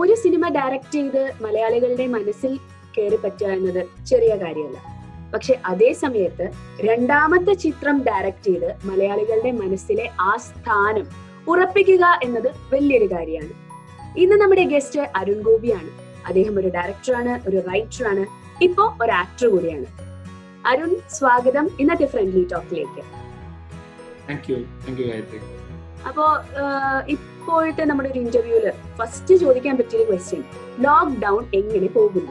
ഒരു cinema direct ചെയ്ത് മലയാളികളുടെ മനസ്സിൽ കയറി പറ്റുക എന്നത് ചെറിയ കാര്യമല്ല പക്ഷെ അതേ സമയത്ത് രണ്ടാമത്തെ ചിത്രം ഡയറക്റ്റ് ചെയ്ത് മലയാളികളുടെ മനസ്സിലെ ആ സ്ഥാനം ഉറപ്പിക്കുക എന്നത് വലിയൊരു കാര്യമാണ് ഇന്ന് നമ്മുടെ ഗസ്റ്റ് അരുൺ ഗോപിയാണ് അദ്ദേഹം ഒരു ഡയറക്ടറാണ് ഒരു റൈറ്ററാണ് ഇപ്പോ ഒരു ആക്ടർ കൂടിയാണ് അരുൺ സ്വാഗതം ഇന്നത്തെ ഫ്രണ്ട്ലി ടോക്കിലേക്ക് thank you thank you Gayathri അപ്പോ ആഹ്, ഇപ്പോഴത്തെ നമ്മുടെ ഒരു ഇന്റർവ്യൂല് ഫസ്റ്റ് ചോദിക്കാൻ പറ്റിയ ക്വസ്റ്റ്യൻ ലോക്ക്ഡൌൺ എങ്ങനെ പോകുന്നു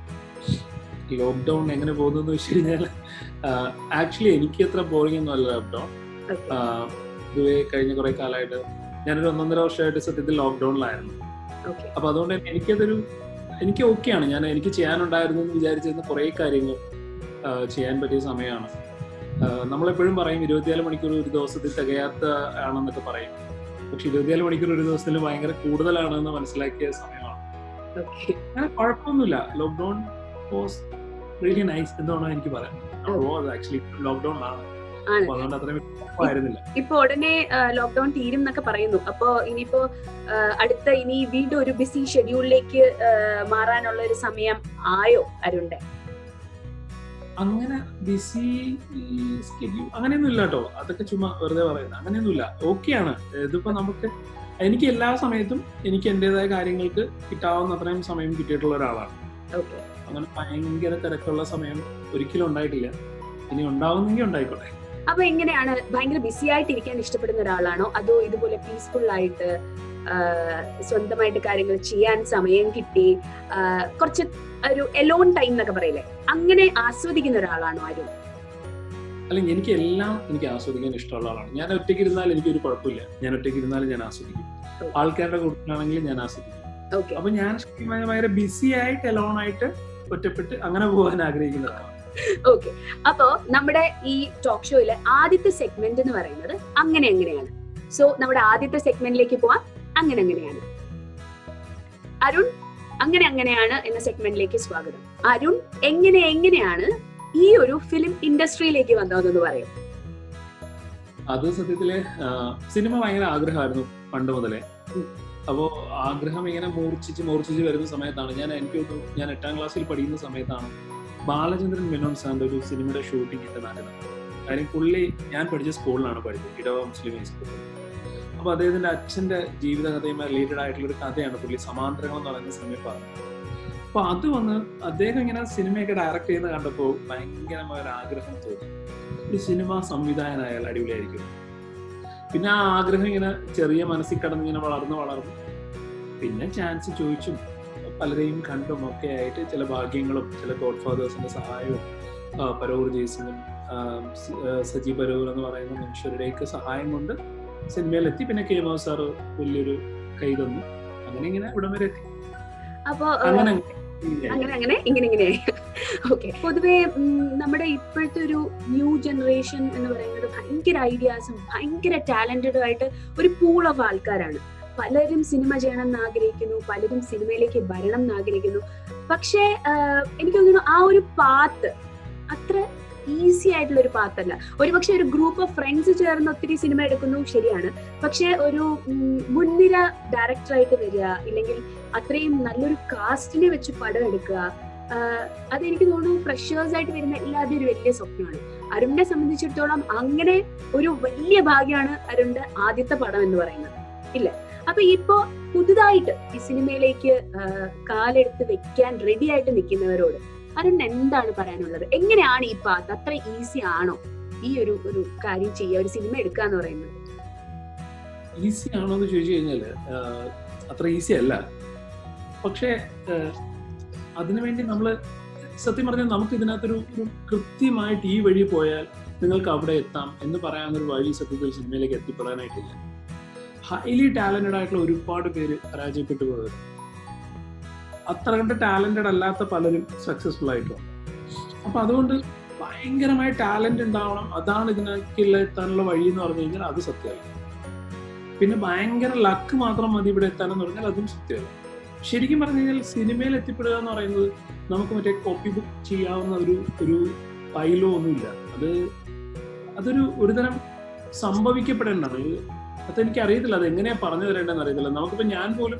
ലോക്ക്ഡൌൺ എങ്ങനെ പോകുന്നു എന്ന് വെച്ച് കഴിഞ്ഞാൽ ആക്ച്വലി എനിക്ക് അത്ര ബോറിംഗ് ഒന്നും അല്ല ലോക്ക്ഡൌൺ Okay. ഇതുവേ കഴിഞ്ഞ കുറെ കാലമായിട്ട് ഞാനൊരു ഒന്നൊന്നര വർഷമായിട്ട് സത്യത്തിൽ ലോക്ക്ഡൌണിലായിരുന്നു Okay. അപ്പൊ അതുകൊണ്ട് തന്നെ എനിക്കതൊരു എനിക്ക് ഓക്കെയാണ് ഞാൻ എനിക്ക് ചെയ്യാനുണ്ടായിരുന്നു എന്ന് വിചാരിച്ചിരുന്ന കുറെ കാര്യങ്ങൾ ആ, ചെയ്യാൻ പറ്റിയ സമയമാണ് ആ, നമ്മളെപ്പോഴും പറയും ഇരുപത്തിനാല് മണിക്കൂർ ഒരു ദിവസത്തിൽ തികയാത്ത ആണെന്നൊക്കെ പറയും പക്ഷെ ഇരുപത്തിനാല് മണിക്കൂർ ഒരു ദിവസത്തിൽ ഭയങ്കര കൂടുതലാണെന്ന് മനസ്സിലാക്കിയ സമയമാണ് Okay. അങ്ങനെ കുഴപ്പമൊന്നുമില്ല ലോക്ക്ഡൌൺ വാസ് റിയലി നൈസ് എന്നാണ് എനിക്ക് പറയാം ആക്ച്വലി ലോക്ക്ഡൌൺ ആണ് ആണ് അപ്പൊ അതുകൊണ്ട് അത്രയും കുഴപ്പമായിരുന്നില്ല ഇപ്പൊ ഉടനെ ലോക്ക്ഡൌൺ തീരും എന്നൊക്കെ പറയുന്നു അപ്പോ ഇനിയിപ്പോ ആഹ്, അടുത്ത ഇനി വീണ്ടും ഒരു ബിസി ഷെഡ്യൂളിലേക്ക് മാറാനുള്ള ഒരു സമയം ആയോ അരുണ്ടെ അങ്ങനെ ബിസി സ്കെഡ്യൂൾ അങ്ങനെയൊന്നും ഇല്ല കേട്ടോ അതൊക്കെ ചുമ്മാ വെറുതെ പറയുന്നത് അങ്ങനെയൊന്നുമില്ല ഓക്കെയാണ് ഇതിപ്പോ നമുക്ക് എനിക്ക് എല്ലാ സമയത്തും എനിക്ക് എന്റേതായ കാര്യങ്ങൾക്ക് കിട്ടാവുന്ന അത്രയും സമയം കിട്ടിയിട്ടുള്ള ഒരാളാണ് ഓക്കെ അങ്ങനെ ഭയങ്കര തിരക്കുള്ള സമയം ഒരിക്കലും ഉണ്ടായിട്ടില്ല ഇനി ഉണ്ടാവുന്നെങ്കിൽ ഉണ്ടായിക്കോട്ടെ അപ്പൊ എങ്ങനെയാണ് ഭയങ്കര ബിസി ആയിട്ട് ഇരിക്കാൻ ഇഷ്ടപ്പെടുന്ന ഒരാളാണോ അതോ ഇതുപോലെ പീസ്ഫുൾ ആയിട്ട് ആഹ്, സ്വന്തമായിട്ട് കാര്യങ്ങൾ ചെയ്യാൻ സമയം കിട്ടി ആഹ്, കുറച്ച് ഒരു എലോൺ ടൈം എന്നൊക്കെ പറയില്ലേ അങ്ങനെ ആസ്വദിക്കുന്ന ഒരാളാണോ അരുൺ അല്ലെങ്കിൽ എനിക്ക് എല്ലാം എനിക്ക് ആസ്വദിക്കാൻ ഇഷ്ടമുള്ള ആളാണ് ഞാൻ ഒറ്റയ്ക്ക് ഇരുന്നാൽ എനിക്കൊരു കുഴപ്പമില്ല ഞാൻ ഒറ്റയ്ക്ക് ഇരുന്നാലും ഞാൻ ആസ്വദിക്കും Okay. ആൾക്കാരുടെ കൂട്ടത്തിലാണെങ്കിലും ഞാൻ ആസ്വദിക്കും ഓക്കെ അപ്പൊ ഞാൻ ശരിക്കും പറഞ്ഞാൽ ഭയങ്കര ബിസി ആയിട്ട് എലോൺ ആയിട്ട് ഒറ്റപ്പെട്ട് അങ്ങനെ പോകാൻ ആഗ്രഹിക്കുന്നതാണ് ഓക്കെ അപ്പോ നമ്മുടെ ഈ ടോക്ക് ഷോയിലെ ആദ്യത്തെ സെഗ്മെന്റ് എന്ന് പറയുന്നത് അങ്ങനെ എങ്ങനെയാണ് സോ നമ്മുടെ ആദ്യത്തെ സെഗ്മെന്റിലേക്ക് പോവാം അങ്ങനെ എങ്ങനെയാണ് അരുൺ അങ്ങനെ അങ്ങനെയാണ് എന്ന സെഗ്മെന്റിലേക്ക് സ്വാഗതം അരുൺ എങ്ങനെ എങ്ങനെയാണ് ഈ ഒരു ഫിലിം ഇൻഡസ്ട്രിയിലേക്ക് വന്നതെന്ന് പറയും അത് സത്യത്തില് ആ, സിനിമ ഭയങ്കര ആഗ്രഹമായിരുന്നു പണ്ട് മുതലേ ഉം. അപ്പോ ആഗ്രഹം ഇങ്ങനെ മൂർച്ഛിച്ച് മൂർച്ഛിച്ച് വരുന്ന സമയത്താണ് ഞാൻ എനിക്ക് തോന്നുന്നു ഞാൻ എട്ടാം ക്ലാസ്സിൽ പഠിക്കുന്ന സമയത്താണ് ബാലചന്ദ്രൻ മെനോൻ സാറിന്റെ ഒരു സിനിമയുടെ ഷൂട്ടിംഗ് എന്റെ നാട്ടിലാണ് കാര്യം പുള്ളി ഞാൻ പഠിച്ച സ്കൂളിലാണ് പഠിച്ചത് ഇടവ മുസ്ലിം ഹൈസ്കൂളിൽ അപ്പൊ അദ്ദേഹത്തിന്റെ അച്ഛന്റെ ജീവിതകഥയുമായി റിലേറ്റഡ് ആയിട്ടുള്ള ഒരു കഥയാണ് പുള്ളി സമാന്തരങ്ങൾ എന്ന് പറയുന്ന സിനിമ പറഞ്ഞത് അപ്പൊ അത് വന്ന് അദ്ദേഹം ഇങ്ങനെ സിനിമയൊക്കെ ഡയറക്ട് ചെയ്യുന്ന കണ്ടപ്പോൾ ഭയങ്കരമായ ഒരു ആഗ്രഹം തോന്നി ഒരു സിനിമ സംവിധായകനായാൽ അടിപൊളിയായിരിക്കും പിന്നെ ആ ആഗ്രഹം ഇങ്ങനെ ചെറിയ മനസ്സിൽ കടന്ന് ഇങ്ങനെ വളർന്ന് വളർന്നു പിന്നെ ചാൻസ് ചോദിച്ചും പലരെയും കണ്ടും ഒക്കെ ആയിട്ട് ചില ഭാഗ്യങ്ങളും ചില ഗോഡ് ഫാദേഴ്സിന്റെ സഹായവും ആ, പരോർ ജയ്സിങ്ങും ആ, സ- ആ, സജി പരോർ എന്ന് പറയുന്ന മനുഷ്യരുടെയൊക്കെ സഹായം കൊണ്ട് സിനിമയിലെത്തി പിന്നെ കെ മോ സാർ വലിയൊരു കൈ തന്നു അങ്ങനെ ഇങ്ങനെ ഇവിടം വരെ എത്തി അപ്പോ അങ്ങനെ അങ്ങനെ അങ്ങനെ ഇങ്ങനെ ഇങ്ങനെ ഓക്കെ പൊതുവെ ഉം, നമ്മുടെ ഇപ്പോഴത്തെ ഒരു ന്യൂ ജനറേഷൻ എന്ന് പറയുന്നത് ഭയങ്കര ഐഡിയാസും ഭയങ്കര ടാലന്റഡും ആയിട്ട് ഒരു പൂൾ ഓഫ് ആൾക്കാരാണ് പലരും സിനിമ ചെയ്യണം എന്ന് ആഗ്രഹിക്കുന്നു പലരും സിനിമയിലേക്ക് വരണം എന്ന് ആഗ്രഹിക്കുന്നു പക്ഷേ ആഹ്, എനിക്ക് തോന്നുന്നു ആ ഒരു പാത്ത് അത്ര ഈസി ആയിട്ടുള്ള ഒരു പാത്തല്ല ഒരുപക്ഷെ ഒരു ഗ്രൂപ്പ് ഓഫ് ഫ്രണ്ട്സ് ചേർന്ന് ഒത്തിരി സിനിമ എടുക്കുന്നു ശരിയാണ് പക്ഷെ ഒരു ഉം, മുൻനിര ഡയറക്ടറായിട്ട് വരിക ഇല്ലെങ്കിൽ അത്രയും നല്ലൊരു കാസ്റ്റിനെ വെച്ച് പടം എടുക്കുക ആഹ് അതെനിക്ക് തോന്നുന്നു ഫ്രഷേഴ്സ് ആയിട്ട് വരുന്ന എല്ലാവരുടെയും ഒരു വലിയ സ്വപ്നമാണ് അരുണിനെ സംബന്ധിച്ചിടത്തോളം അങ്ങനെ ഒരു വലിയ ഭാഗ്യമാണ് അരുണിന്റെ ആദ്യത്തെ പടം എന്ന് പറയുന്നത് ഇല്ലേ അപ്പൊ ഇപ്പോ പുതുതായിട്ട് ഈ സിനിമയിലേക്ക് ആഹ് കാലെടുത്ത് വെക്കാൻ റെഡി ആയിട്ട് നിൽക്കുന്നവരോട് അരുൺ എന്താണ് പറയാനുള്ളത് എങ്ങനെയാണ് ഈ പാത്ത് അത്ര ഈസി ആണോ ഈ ഒരു ഒരു കാര്യം ചെയ്യുക ഒരു സിനിമ എടുക്കുക എന്ന് പറയുന്നത് ഈസി ആണോ എന്ന് ചോദിച്ചു കഴിഞ്ഞാല് ആഹ്, അത്ര ഈസി അല്ല പക്ഷേ ആഹ്, അതിനുവേണ്ടി നമ്മൾ സത്യം പറഞ്ഞാൽ നമുക്ക് ഇതിനകത്തൊരു ഒരു കൃത്യമായിട്ട് ഈ വഴി പോയാൽ നിങ്ങൾക്ക് അവിടെ എത്താം എന്ന് പറയാവുന്ന ഒരു വഴി സത്യത്തിൽ സിനിമയിലേക്ക് എത്തിപ്പെടാനായിട്ടില്ല ഹൈലി ടാലന്റഡ് ആയിട്ടുള്ള ഒരുപാട് പേര് പരാജയപ്പെട്ടു പോയവർ അത്ര കണ്ട് ടാലന്റഡ് അല്ലാത്ത പലരും സക്സസ്ഫുൾ ആയിട്ടുണ്ട് അപ്പൊ അതുകൊണ്ട് ഭയങ്കരമായ ടാലന്റ് ഉണ്ടാവണം അതാണ് ഇതിനേക്കുള്ള എത്താനുള്ള വഴി എന്ന് പറഞ്ഞു കഴിഞ്ഞാൽ അത് സത്യമല്ല പിന്നെ ഭയങ്കര ലക്ക് മാത്രം മതി ഇവിടെ എത്താനെന്ന് പറഞ്ഞാൽ അതും സത്യമല്ല ശരിക്കും പറഞ്ഞു കഴിഞ്ഞാൽ സിനിമയിൽ എത്തിപ്പെടുക എന്ന് പറയുന്നത് നമുക്ക് മറ്റേ കോപ്പി ബുക്ക് ചെയ്യാവുന്ന ഒരു ഒരു ഫയലോ ഒന്നുമില്ല അത് അതൊരു ഒരുതരം സംഭവിക്കപ്പെടേണ്ടതാണ് ഒരു- അതെനിക്ക് അറിയത്തില്ല അത് എങ്ങനെയാ പറഞ്ഞു തരേണ്ടതെന്ന് അറിയത്തില്ല നമുക്കിപ്പോ ഞാൻ പോലും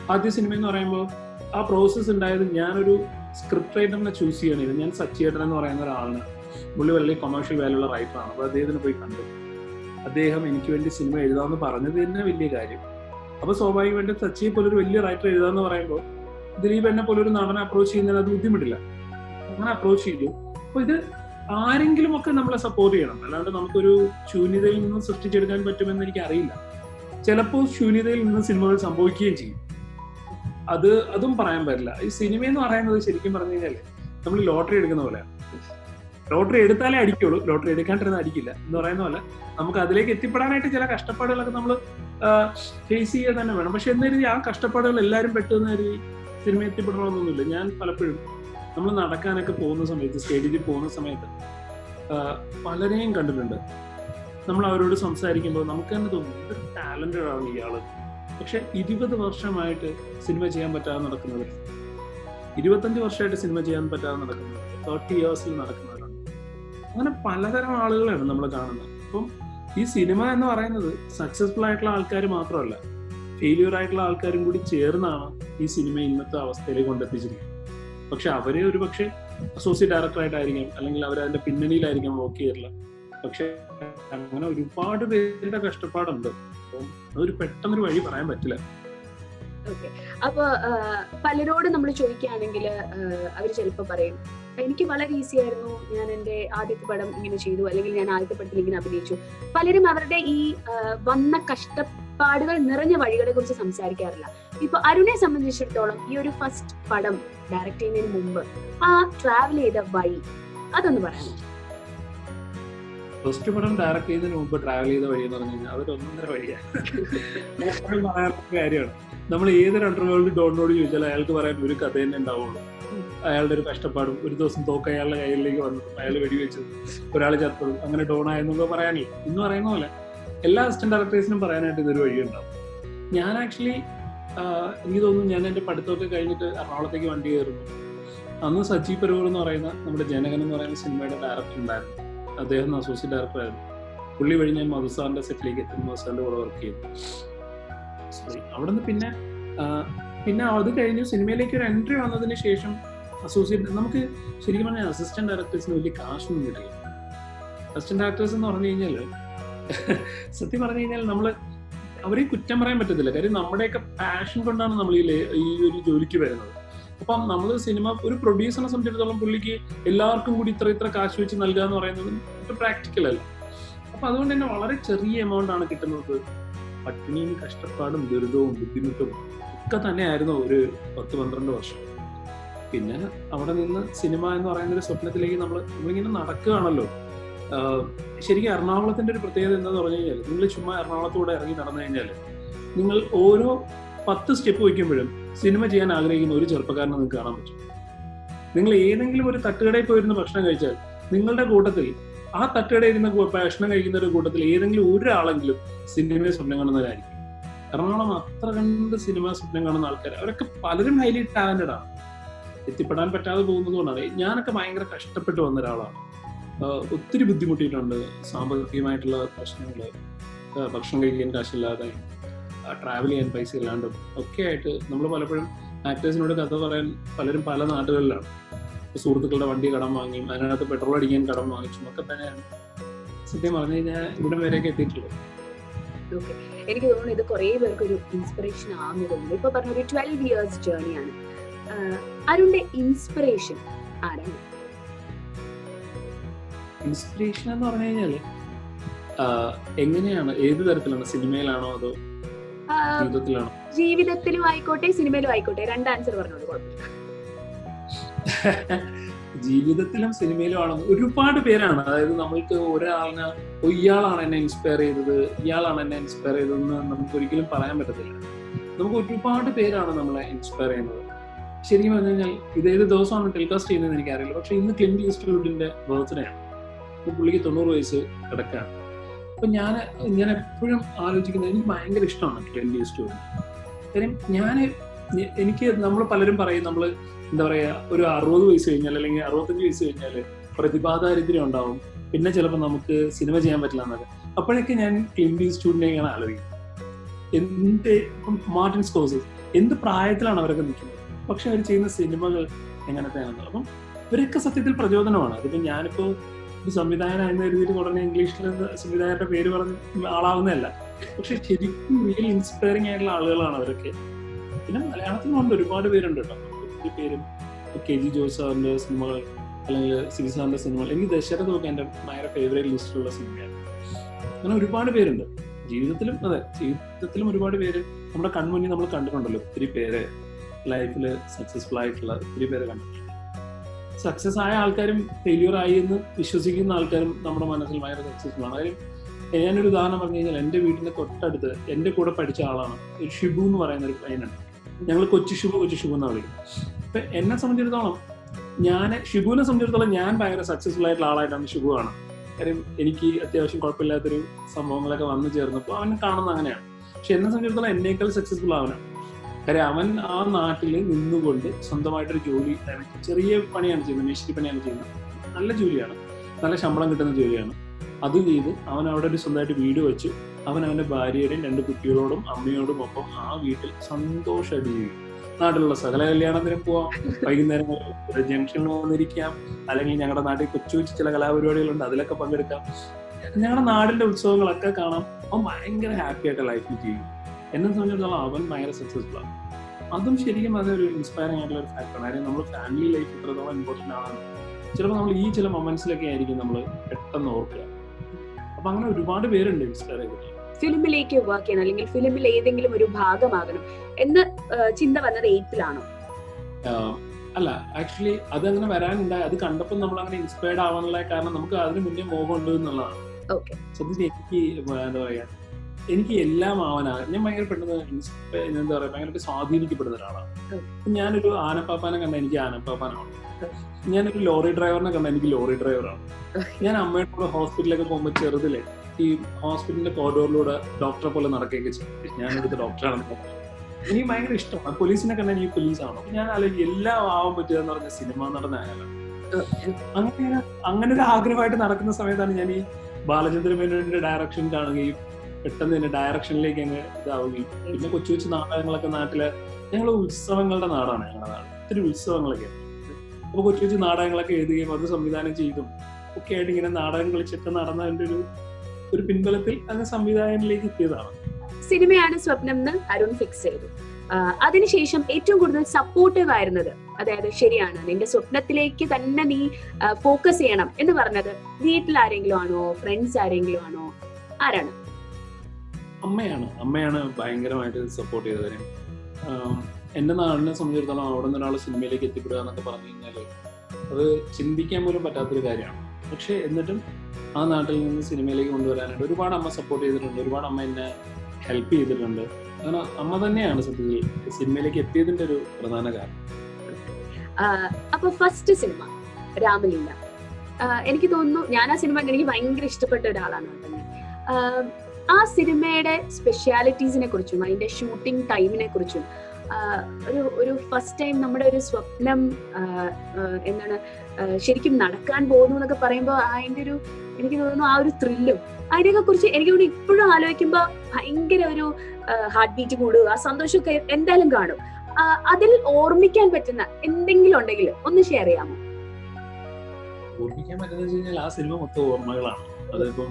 ആദ്യ സിനിമ എന്ന് പറയുമ്പോൾ ആ പ്രോസസ്സ് ഉണ്ടായത് ഞാനൊരു സ്ക്രിപ്റ്റ് റൈറ്ററിനെ ചൂസ് ചെയ്യണില്ല ഞാൻ സച്ചിയേട്ടൻ എന്ന് പറയുന്ന ഒരാളാണ് പുള്ളി വലിയ കൊമേഴ്ഷ്യൽ വാല്യൂ ഉള്ള റൈറ്ററാണ് അപ്പോൾ അദ്ദേഹത്തിന് പോയി കണ്ടു അദ്ദേഹം എനിക്ക് വേണ്ടി സിനിമ എഴുതാമെന്ന് പറഞ്ഞത് തന്നെ വലിയ കാര്യം അപ്പോൾ സ്വാഭാവികമായിട്ടും സച്ചിയെ പോലെ ഒരു വലിയ റൈറ്റർ എഴുതാന്ന് പറയുമ്പോൾ ദിലീപ് എന്നെ പോലെ ഒരു നടനെ അപ്രോച്ച് ചെയ്യുന്നതിന് അത് ബുദ്ധിമുട്ടില്ല അങ്ങനെ അപ്രോച്ച് ചെയ്തു അപ്പോൾ ഇത് ആരെങ്കിലും ഒക്കെ നമ്മളെ സപ്പോർട്ട് ചെയ്യണം അല്ലാണ്ട് നമുക്കൊരു ശൂന്യതയിൽ നിന്ന് സൃഷ്ടിച്ചെടുക്കാൻ പറ്റുമെന്ന് എനിക്ക് അറിയില്ല ചിലപ്പോൾ ശൂന്യതയിൽ നിന്ന് സിനിമകൾ സംഭവിക്കുകയും ചെയ്യും അത് അതും പറയാൻ പറ്റില്ല ഈ സിനിമ എന്ന് പറയുന്നത് ശരിക്കും പറഞ്ഞു കഴിഞ്ഞാല് നമ്മൾ ലോട്ടറി എടുക്കുന്ന പോലെയാണ് ലോട്ടറി എടുത്താലേ അടിക്കുള്ളൂ ലോട്ടറി എടുക്കാണ്ടിരുന്ന അടിക്കില്ല എന്ന് പറയുന്ന പോലെ നമുക്ക് അതിലേക്ക് എത്തിപ്പെടാനായിട്ട് ചില കഷ്ടപ്പാടുകളൊക്കെ നമ്മൾ ഫേസ് ചെയ്യുക തന്നെ വേണം പക്ഷെ എന്നൊരു ആ കഷ്ടപ്പാടുകൾ എല്ലാവരും പെട്ടെന്ന് ഒരു സിനിമ എത്തിപ്പെടണമെന്നൊന്നുമില്ല ഞാൻ പലപ്പോഴും നമ്മൾ നടക്കാനൊക്കെ പോകുന്ന സമയത്ത് സ്റ്റേഡിയത്തിൽ പോകുന്ന സമയത്ത് ആ, പലരെയും കണ്ടിട്ടുണ്ട് നമ്മൾ അവരോട് സംസാരിക്കുമ്പോൾ നമുക്ക് തന്നെ തോന്നും ഇതൊരു ടാലന്റഡ് ആണ് ഇയാള് പക്ഷെ ഇരുപത് വർഷമായിട്ട് സിനിമ ചെയ്യാൻ പറ്റാതെ നടക്കുന്നവർ ഇരുപത്തഞ്ച് വർഷമായിട്ട് സിനിമ ചെയ്യാൻ പറ്റാതെ നടക്കുന്നവർ തേർട്ടി ഇയേഴ്സിൽ നടക്കുന്നവരാണ് അങ്ങനെ പലതരം ആളുകളാണ് നമ്മൾ കാണുന്നത് അപ്പം ഈ സിനിമ എന്ന് പറയുന്നത് സക്സസ്ഫുൾ ആയിട്ടുള്ള ആൾക്കാർ മാത്രമല്ല ഫെയിലിയർ ആയിട്ടുള്ള ആൾക്കാരും കൂടി ചേർന്നാണ് ഈ സിനിമ ഇന്നത്തെ അവസ്ഥയിലേക്ക് കൊണ്ടെത്തിച്ചിരിക്കുന്നത് പക്ഷെ അവരെ ഒരു പക്ഷേ അസോസിയേറ്റ് ഡയറക്ടറായിട്ടായിരിക്കാം അല്ലെങ്കിൽ അവർ അതിന്റെ പിന്നണിയിലായിരിക്കാം വർക്ക് ചെയ്തിട്ടുള്ള പക്ഷെ അങ്ങനെ ഒരുപാട് പേരുടെ കഷ്ടപ്പാടുണ്ട് അപ്പം അതൊരു പെട്ടെന്നൊരു വഴി പറയാൻ പറ്റില്ല ഓക്കെ അപ്പൊ ആ, പലരോടും നമ്മൾ ചോദിക്കുകയാണെങ്കിൽ അവർ ചിലപ്പോൾ പറയും എനിക്ക് വളരെ ഈസി ആയിരുന്നു ഞാൻ എന്റെ ആദ്യത്തെ പടം ഇങ്ങനെ ചെയ്തു അല്ലെങ്കിൽ ഞാൻ ആദ്യത്തെ പടത്തിൽ ഇങ്ങനെ അഭിനയിച്ചു പലരും അവരുടെ ഈ ആ, വന്ന കഷ്ടപ്പാടുകൾ നിറഞ്ഞ വഴികളെ കുറിച്ച് സംസാരിക്കാറില്ല ഇപ്പൊ അരുണെ സംബന്ധിച്ചിടത്തോളം ഈ ഒരു ഫസ്റ്റ് പടം ഡയറക്ട് ചെയ്യുന്നതിന് മുമ്പ് ആ ട്രാവൽ ചെയ്ത വഴി അതൊന്ന് പറയാമോ ഫസ്റ്റ് പടം ഡയറക്ട് ചെയ്യുന്നതിന് മുമ്പ് ട്രാവൽ ചെയ്ത വഴി എന്ന് പറഞ്ഞു കഴിഞ്ഞാൽ അതൊരു ഒന്നൊന്നര വഴിയാണ് ഞാൻ എപ്പോഴും പറയാറുള്ള കാര്യമാണ് നമ്മൾ ഏതൊരു അണ്ടർവേൾഡ് ഡോണിനോട് ചോദിച്ചാൽ അയാൾക്ക് പറയാൻ ഒരു കഥ തന്നെ ഉണ്ടാവുള്ളൂ അയാളുടെ ഒരു കഷ്ടപ്പാടും ഒരു ദിവസം തോക്ക് അയാളുടെ കയ്യിലേക്ക് വന്നതും അയാൾ വെടിവെച്ചതും ഒരാൾ ചത്തതും അങ്ങനെ ഡോൺ ആയെന്നൊക്കെ പറയാനില്ല ഇന്ന് പറയുന്ന പോലെ എല്ലാ അസിസ്റ്റന്റ് ഡയറക്ടേഴ്സിനും പറയാനായിട്ട് ഇതൊരു വഴിയുണ്ടാവും ഞാൻ ആക്ച്വലി എനിക്ക് തോന്നുന്നു ഞാൻ എൻ്റെ പഠിത്തമൊക്കെ കഴിഞ്ഞിട്ട് എറണാകുളത്തേക്ക് വണ്ടി കയറുന്നു അന്ന് സജി പരൂർ എന്ന് പറയുന്ന നമ്മുടെ ജനകൻ എന്ന് പറയുന്ന സിനിമയുടെ ഡയറക്ടർ ഉണ്ടായിരുന്നു അദ്ദേഹം അസോസിയേറ്റ് ഡയറക്ടർ ആയിരുന്നു പുള്ളി വഴി ഞാൻ മധുസാറിന്റെ സെറ്റിലേക്ക് എത്തി മധുസാറിന്റെ കൂടെ വർക്ക് ചെയ്തു സോറി അവിടെ നിന്ന് പിന്നെ ആ, പിന്നെ അത് കഴിഞ്ഞ് സിനിമയിലേക്ക് ഒരു എൻട്രി വന്നതിന് ശേഷം അസോസിയേറ്റ് നമുക്ക് ശരിക്കും പറഞ്ഞാൽ അസിസ്റ്റന്റ് ഡയറക്ടേഴ്സിന് വലിയ കാശൊന്നും കിട്ടില്ല അസിസ്റ്റന്റ് ഡയറക്ടേഴ്സ് എന്ന് പറഞ്ഞു കഴിഞ്ഞാൽ സത്യം പറഞ്ഞു കഴിഞ്ഞാൽ നമ്മൾ അവരെ കുറ്റം പറയാൻ പറ്റത്തില്ല കാര്യം നമ്മുടെയൊക്കെ പാഷൻ കൊണ്ടാണ് നമ്മൾ ഈ ലേ- ഈ ഒരു ജോലിക്ക് വരുന്നത് അപ്പം നമ്മൾ സിനിമ ഒരു പ്രൊഡ്യൂസറിനെ സംബന്ധിച്ചിടത്തോളം പുള്ളിക്ക് എല്ലാവർക്കും കൂടി ഇത്ര ഇത്ര കാശ് വെച്ച് നൽകുക എന്ന് പറയുന്നത് പ്രാക്ടിക്കൽ അല്ല അപ്പൊ അതുകൊണ്ട് തന്നെ വളരെ ചെറിയ എമൗണ്ട് ആണ് കിട്ടുന്നത് പട്ടിണിയും കഷ്ടപ്പാടും ദുരിതവും ബുദ്ധിമുട്ടും ഒക്കെ തന്നെയായിരുന്നു ഒരു പത്ത് പന്ത്രണ്ട് വർഷം പിന്നെ അവിടെ നിന്ന് സിനിമ എന്ന് പറയുന്ന ഒരു സ്വപ്നത്തിലേക്ക് നമ്മൾ നമ്മളിങ്ങനെ നടക്കുകയാണല്ലോ ആഹ് ശരിക്കും എറണാകുളത്തിന്റെ ഒരു പ്രത്യേകത എന്താന്ന് പറഞ്ഞു കഴിഞ്ഞാൽ നിങ്ങൾ ചുമ്മാ എറണാകുളത്തൂടെ ഇറങ്ങി നടന്നു കഴിഞ്ഞാൽ നിങ്ങൾ ഓരോ പത്ത് സ്റ്റെപ്പ് വയ്ക്കുമ്പോഴും സിനിമ ചെയ്യാൻ ആഗ്രഹിക്കുന്ന ഒരു ചെറുപ്പക്കാരനെ നിങ്ങൾക്ക് കാണാൻ പറ്റും നിങ്ങൾ ഏതെങ്കിലും ഒരു തട്ടുകടയിൽ പോയിരുന്ന ഭക്ഷണം കഴിച്ചാൽ നിങ്ങളുടെ കൂട്ടത്തിൽ ആ തട്ടുകടയിൽ ഇരുന്ന് കു- ഭക്ഷണം കഴിക്കുന്ന ഒരു കൂട്ടത്തിൽ ഏതെങ്കിലും ഒരാളെങ്കിലും സിനിമയെ സ്വപ്നം കാണുന്നവരായിരിക്കും എറണാകുളം അത്ര കണ്ട് സിനിമ സ്വപ്നം കാണുന്ന ആൾക്കാർ അവരൊക്കെ പലരും ഹൈലി ടാലന്റഡ് ആണ് എത്തിപ്പെടാൻ പറ്റാതെ പോകുന്നത് കൊണ്ടാണ് ഞാനൊക്കെ ഭയങ്കര കഷ്ടപ്പെട്ട് വന്ന ഒരാളാണ് ആഹ് ഒത്തിരി ബുദ്ധിമുട്ടിയിട്ടുണ്ട് സാമ്പത്തികമായിട്ടുള്ള പ്രശ്നങ്ങൾ ഭക്ഷണം കഴിക്കാൻ കാശില്ലാതെ ട്രാവൽ ചെയ്യാൻ പൈസ ഇല്ലാണ്ടും ഒക്കെ ആയിട്ട് നമ്മൾ പലപ്പോഴും ആക്ടേഴ്സിനോട് കഥ പറയാൻ പലരും പല നാടുകളിലാണ് ഇപ്പൊ സുഹൃത്തുക്കളുടെ വണ്ടി കടം വാങ്ങിയും അതിനകത്ത് പെട്രോൾ അടിക്കാൻ കടം വാങ്ങിച്ചും ഒക്കെ തന്നെയാണ് സത്യം പറഞ്ഞു കഴിഞ്ഞാൽ ഇവിടെ വരെയൊക്കെ എത്തിയിട്ടുള്ളത് ഓക്കെ എനിക്ക് തോന്നുന്നു ഇത് കുറേ പേർക്ക് ഒരു ഇൻസ്പിറേഷൻ ആണെന്ന് തോന്നുന്നു ഇപ്പൊ പറഞ്ഞ ഒരു ട്വൽവ് ഇയേഴ്സ് ജേർണിയാണ് അരുണിന്റെ ഇൻസ്പിറേഷൻ ആരാണ് ഇൻസ്പിറേഷൻ എന്ന് പറഞ്ഞു കഴിഞ്ഞാല് ആഹ് എങ്ങനെയാണ് ഏത് തരത്തിലാണ് സിനിമയിലാണോ അതോ ആ, ജീവിതത്തിലാണോ ജീവിതത്തിലും ആയിക്കോട്ടെ സിനിമയിലും ആയിക്കോട്ടെ രണ്ട് ആൻസർ പറഞ്ഞോളൂ കുഴപ്പമില്ല ജീവിതത്തിലും സിനിമയിലും ആണ് ഒരുപാട് പേരാണ് അതായത് നമ്മൾക്ക് ഒരാളിനെ "ഓ, ഇയാളാണ് എന്നെ ഇൻസ്പയർ ചെയ്തത് ഇയാളാണ് എന്നെ ഇൻസ്പയർ ചെയ്തതെന്ന് നമുക്ക് ഒരിക്കലും പറയാൻ പറ്റത്തില്ല നമുക്ക് ഒരുപാട് പേരാണ് നമ്മളെ ഇൻസ്പയർ ചെയ്യുന്നത് ശരിക്കും പറഞ്ഞു കഴിഞ്ഞാൽ ഇത് ഏത് ദിവസമാണ് ടെലികാസ്റ്റ് ചെയ്യുന്നതെന്ന് എനിക്കറിയില്ല പക്ഷെ ഇന്ന് ക്ലിൻറ്റ് ഈസ്റ്റ്വുഡിന്റെ ബർത്ത്ഡേ ആണ് ഇപ്പൊ പുള്ളിക്ക് തൊണ്ണൂറ് വയസ്സ് കിടക്കാണ് അപ്പൊ ഞാൻ ഞാൻ എപ്പോഴും ആലോചിക്കുന്നത് എനിക്ക് ഭയങ്കര ഇഷ്ടമാണ് ക്ലിൻറ്റ് ഈസ്റ്റ്വുഡിനെ കാര്യം ഞാൻ എനിക്ക് നമ്മൾ പലരും പറയും നമ്മൾ എന്താ പറയാ ഒരു അറുപത് വയസ്സ് കഴിഞ്ഞാൽ അല്ലെങ്കിൽ അറുപത്തഞ്ച് വയസ്സ് കഴിഞ്ഞാൽ പ്രതിഭാദാരിദ്ര്യം ഉണ്ടാവും പിന്നെ ചിലപ്പോൾ നമുക്ക് സിനിമ ചെയ്യാൻ പറ്റില്ല എന്നൊക്കെ അപ്പോഴൊക്കെ ഞാൻ ക്ലിൻറ്റ് ഈസ്റ്റ്വുഡിനെ ഇങ്ങനെ ആലോചിക്കും എന്റെ ഇപ്പം മാർട്ടിൻ സ്കോസസ് എന്ത് പ്രായത്തിലാണ് അവരൊക്കെ നിൽക്കുന്നത് പക്ഷെ അവർ ചെയ്യുന്ന സിനിമകൾ എങ്ങനത്തെയാണെന്ന് അപ്പം ഇവരൊക്കെ സത്യത്തിൽ പ്രചോദനമാണ് അതിപ്പോ ഞാനിപ്പോ ഒരു സംവിധായകനായെന്ന് കരുതിയിട്ട് ഉടനെ ഇംഗ്ലീഷിൽ സംവിധായകരുടെ പേര് പറഞ്ഞ് ആളാവുന്നതല്ല പക്ഷെ ശരിക്കും റിയൽ ഇൻസ്പയറിംഗ് ആയിട്ടുള്ള ആളുകളാണ് അവരൊക്കെ പിന്നെ മലയാളത്തിലുണ്ട് ഒരുപാട് പേരുണ്ട് കേട്ടോ ഒത്തിരി പേരും കെ ജി ജോസ് സാറിന്റെ സിനിമകൾ അല്ലെങ്കിൽ സിബി സാറിന്റെ സിനിമകൾ എനിക്ക് ദശരഥ ഒക്കെ എന്റെ ഭയങ്കര ഫേവറേറ്റ് ലിസ്റ്റിലുള്ള സിനിമയാണ് അങ്ങനെ ഒരുപാട് പേരുണ്ട് ജീവിതത്തിലും അതെ ജീവിതത്തിലും ഒരുപാട് പേര് നമ്മുടെ കൺമുന്നിൽ നമ്മൾ കണ്ടിട്ടുണ്ടല്ലോ ഒത്തിരി പേര് ലൈഫിൽ സക്സസ്ഫുൾ ആയിട്ടുള്ള ഒത്തിരി പേര് കണ്ടിട്ടുണ്ട് സക്സസ് ആയ ആൾക്കാരും ഫെയിലിയർ ആയി എന്ന് വിശ്വസിക്കുന്ന ആൾക്കാരും നമ്മുടെ മനസ്സിൽ ഭയങ്കര സക്സസ്ഫുൾ ആണ് കാര്യം ഞാനൊരു ഉദാഹരണം പറഞ്ഞു കഴിഞ്ഞാൽ എൻ്റെ വീടിന്റെ തൊട്ടടുത്ത് എൻ്റെ കൂടെ പഠിച്ച ആളാണ് ഒരു ഷിബു എന്ന് പറയുന്ന ഒരു പയ്യനുണ്ട് ഞങ്ങൾ കൊച്ചു ഷിബു കൊച്ചു ഷിബു എന്നാണ് വിളിക്കുന്നത് അപ്പൊ എന്നെ സംബന്ധിച്ചിടത്തോളം ഞാൻ ഷിബുവിനെ സംബന്ധിച്ചിടത്തോളം ഞാൻ ഭയങ്കര സക്സസ്ഫുൾ ആയിട്ടുള്ള ആളായിട്ടാണ് ഷിബു കാണുന്നത് കാര്യം എനിക്ക് അത്യാവശ്യം കുഴപ്പമില്ലാത്തൊരു സംഭവങ്ങളൊക്കെ വന്നു ചേർന്നപ്പോൾ അവൻ കാണുന്നത് അങ്ങനെയാണ് പക്ഷെ എന്നെ സംബന്ധിച്ചിടത്തോളം എന്നേക്കാൾ സക്സസ്ഫുൾ അവനാണ് കാര്യം അവൻ ആ നാട്ടിൽ നിന്നുകൊണ്ട് സ്വന്തമായിട്ടൊരു ജോലി ചെറിയ പണിയാണ് ചെയ്യുന്നത് മേശിരി പണിയാണ് ചെയ്യുന്നത് നല്ല ജോലിയാണ് നല്ല ശമ്പളം കിട്ടുന്ന ജോലിയാണ് അത് ചെയ്ത് അവൻ അവിടെ ഒരു സ്വന്തമായിട്ട് വീട് വെച്ച് അവൻ അവന്റെ ഭാര്യയുടെയും രണ്ട് കുട്ടികളോടും അമ്മയോടും ഒപ്പം ആ വീട്ടിൽ സന്തോഷമായിട്ട് ജീവിക്കും നാട്ടിലുള്ള സകല കല്യാണത്തിനും പോവാം വൈകുന്നേരം ജംഗ്ഷനിൽ വന്നിരിക്കാം അല്ലെങ്കിൽ ഞങ്ങളുടെ നാട്ടിൽ കൊച്ചു കൊച്ചു ചില കലാപരിപാടികളുണ്ട് അതിലൊക്കെ പങ്കെടുക്കാം ഞങ്ങളുടെ നാടിന്റെ ഉത്സവങ്ങളൊക്കെ കാണാം അവൻ ഭയങ്കര ഹാപ്പി ആയിട്ട് ലൈഫിൽ ചെയ്യും എന്നെ സംബന്ധിച്ചിടത്തോളം അവൻ ഭയങ്കര സക്സസ്ഫുൾ ആണ് അതും ശരിക്കും അതൊരു ഇൻസ്പയറിംഗ് ആയിട്ടുള്ള ഒരു ഫാക്ടറാണ് കാര്യം നമ്മൾ ഫാമിലി ലൈഫ് ഇത്രത്തോളം ഇമ്പോർട്ടൻ്റ് ആണ് ചിലപ്പോൾ നമ്മൾ ഈ ചില മൊമെന്റ്സിലൊക്കെ ആയിരിക്കും നമ്മൾ പെട്ടെന്ന് ഓർക്കുക അപ്പൊ അങ്ങനെ ഒരുപാട് പേരുണ്ട് ഇൻസ്പയർ ചെയ്തിട്ട് ഫിലിമിലേക്ക് വർക്ക് ചെയ്യണം അല്ലെങ്കിൽ ഫിലിമിൽ ഏതെങ്കിലും ഒരു ഭാഗമാകണം എന്ന് ചിന്ത വന്നത് എയ്ത്തിലാണോ അല്ല ആക്ച്വലി അതങ്ങനെ വരാനുണ്ടായി അത് കണ്ടപ്പോൾ നമ്മൾ അങ്ങനെ ഇൻസ്പയർഡ് ആവാനുള്ള കാരണം നമുക്ക് അതിന് മുന്നേ മോഹമുണ്ട് എന്നുള്ളതാണ് ഓക്കെ സത്യത്തിൽ എനിക്ക് എന്താ പറയാ എനിക്ക് എല്ലാം ആവാനാ ഞാൻ ഭയങ്കര പെട്ടെന്ന് എന്താ പറയാ ഭയങ്കര സ്വാധീനിക്കപ്പെടുന്ന ഒരാളാണ് ഞാനൊരു ആനപ്പാപ്പാനെ കണ്ട എനിക്ക് ആനപ്പാപ്പാനാണ് ഞാനൊരു ലോറി ഡ്രൈവറിനെ കണ്ട എനിക്ക് ലോറി ഡ്രൈവറാണ് ഞാൻ അമ്മയുടെ കൂടെ ഹോസ്പിറ്റലിലൊക്കെ പോകുമ്പോൾ ചെറുതിലെ ഈ ഹോസ്പിറ്റലിന്റെ കോറിഡോറിലൂടെ ഡോക്ടറെ പോലെ നടക്കുകയൊക്കെ ചെയ്യും ഞാനെടുത്ത് ഡോക്ടറാണെന്ന് എനിക്ക് ഭയങ്കര ഇഷ്ടമാണ് പോലീസിനെ കണ്ട എനിക്ക് പോലീസാണ് അപ്പൊ ഞാൻ അല്ലെങ്കിൽ എല്ലാം ആവാൻ പറ്റുക എന്ന് പറഞ്ഞ സിനിമ നടനായാലും അങ്ങനെ അങ്ങനെ ഒരു ആഗ്രഹമായിട്ട് നടക്കുന്ന സമയത്താണ് ഞാൻ ഈ ബാലചന്ദ്ര മേനോന്റെ ഡയറക്ഷൻ കാണുകയും പെട്ടെന്ന് തന്നെ ഡയറക്ഷനിലേക്ക് അങ്ങ് ഇതാവുകയും പിന്നെ കൊച്ചു കൊച്ചു നാടകങ്ങളൊക്കെ നാട്ടില് ഞങ്ങൾ ഉത്സവങ്ങളുടെ നാടാണ് ഞങ്ങളുടെ നാട് ഒത്തിരി ഉത്സവങ്ങളൊക്കെ അപ്പൊ കൊച്ചു കൊച്ചു നാടകങ്ങളൊക്കെ എഴുതുകയും അത് സംവിധാനം ചെയ്തും ഒക്കെ ആയിട്ട് ഇങ്ങനെ നാടകം കളിച്ചൊക്കെ നടന്നതിന്റെ ഒരു ഒരു പിൻബലത്തിൽ അങ്ങ് സംവിധായകനിലേക്ക് എത്തിയതാണ് സിനിമയാണ് സ്വപ്നം എന്ന് അരുൺ ഫിക്സ് ചെയ്തു അതിനുശേഷം ഏറ്റവും കൂടുതൽ സപ്പോർട്ടീവ് ആയിരുന്നത് അതായത് ശരിയാണ് നിന്റെ സ്വപ്നത്തിലേക്ക് തന്നെ നീ ഫോക്കസ് ചെയ്യണം എന്ന് പറഞ്ഞത് വീട്ടിൽ ആരെങ്കിലും ആണോ ഫ്രണ്ട്സ് ആരെങ്കിലും ആണോ ആരാണ് അമ്മയാണ് അമ്മയാണ് ഭയങ്കരമായിട്ട് സപ്പോർട്ട് ചെയ്തത് എന്റെ നാടിനെ സംബന്ധിച്ചിടത്തോളം അവിടെ നിന്ന് ഒരാൾ സിനിമയിലേക്ക് എത്തിപ്പെടുക എന്നൊക്കെ പറഞ്ഞു കഴിഞ്ഞാൽ അത് ചിന്തിക്കാൻ പോലും പറ്റാത്തൊരു കാര്യമാണ് പക്ഷെ എന്നിട്ടും ആ നാട്ടിൽ നിന്ന് സിനിമയിലേക്ക് കൊണ്ടുവരാനായിട്ട് ഒരുപാട് അമ്മ സപ്പോർട്ട് ചെയ്തിട്ടുണ്ട് ഒരുപാട് അമ്മ എന്നെ ഹെൽപ്പ് ചെയ്തിട്ടുണ്ട് അങ്ങനെ അമ്മ തന്നെയാണ് സത്യത്തിൽ സിനിമയിലേക്ക് എത്തിയതിന്റെ ഒരു പ്രധാന കാരണം അപ്പൊ ഫസ്റ്റ് സിനിമ രാമലീല എനിക്ക് തോന്നുന്നു ഞാൻ ആ സിനിമ എനിക്ക് ഭയങ്കര ഇഷ്ടപ്പെട്ട ഒരാളാണ് തന്നെ ആ സിനിമയുടെ സ്പെഷ്യാലിറ്റീസിനെ കുറിച്ചും അതിന്റെ ഷൂട്ടിംഗ് ടൈമിനെ കുറിച്ചും ഒരു ഒരു ഫസ്റ്റ് ടൈം നമ്മുടെ ഒരു സ്വപ്നം എന്താണ് ശരിക്കും നടക്കാൻ പോകുന്നു എന്നൊക്കെ പറയുമ്പോൾ അതിന്റെ ഒരു എനിക്ക് തോന്നുന്നു ആ ഒരു ത്രില്ലും അതിനെയൊക്കെ കുറിച്ച് എനിക്ക് തോന്നുന്നു ഇപ്പോഴും ആലോചിക്കുമ്പോൾ ഭയങ്കര ഒരു ഹാർട്ട് ബീറ്റ് കൂടുക ആ സന്തോഷമൊക്കെ എന്തായാലും കാണും അതിൽ ഓർമ്മിക്കാൻ പറ്റുന്ന എന്തെങ്കിലും ഉണ്ടെങ്കിൽ ഒന്ന് ഷെയർ ചെയ്യാമോ ഓർമ്മിക്കാൻ പറ്റുന്ന കഴിഞ്ഞാൽ ആ സിനിമ മൊത്തം ഓർമ്മകളാണ് അതിപ്പം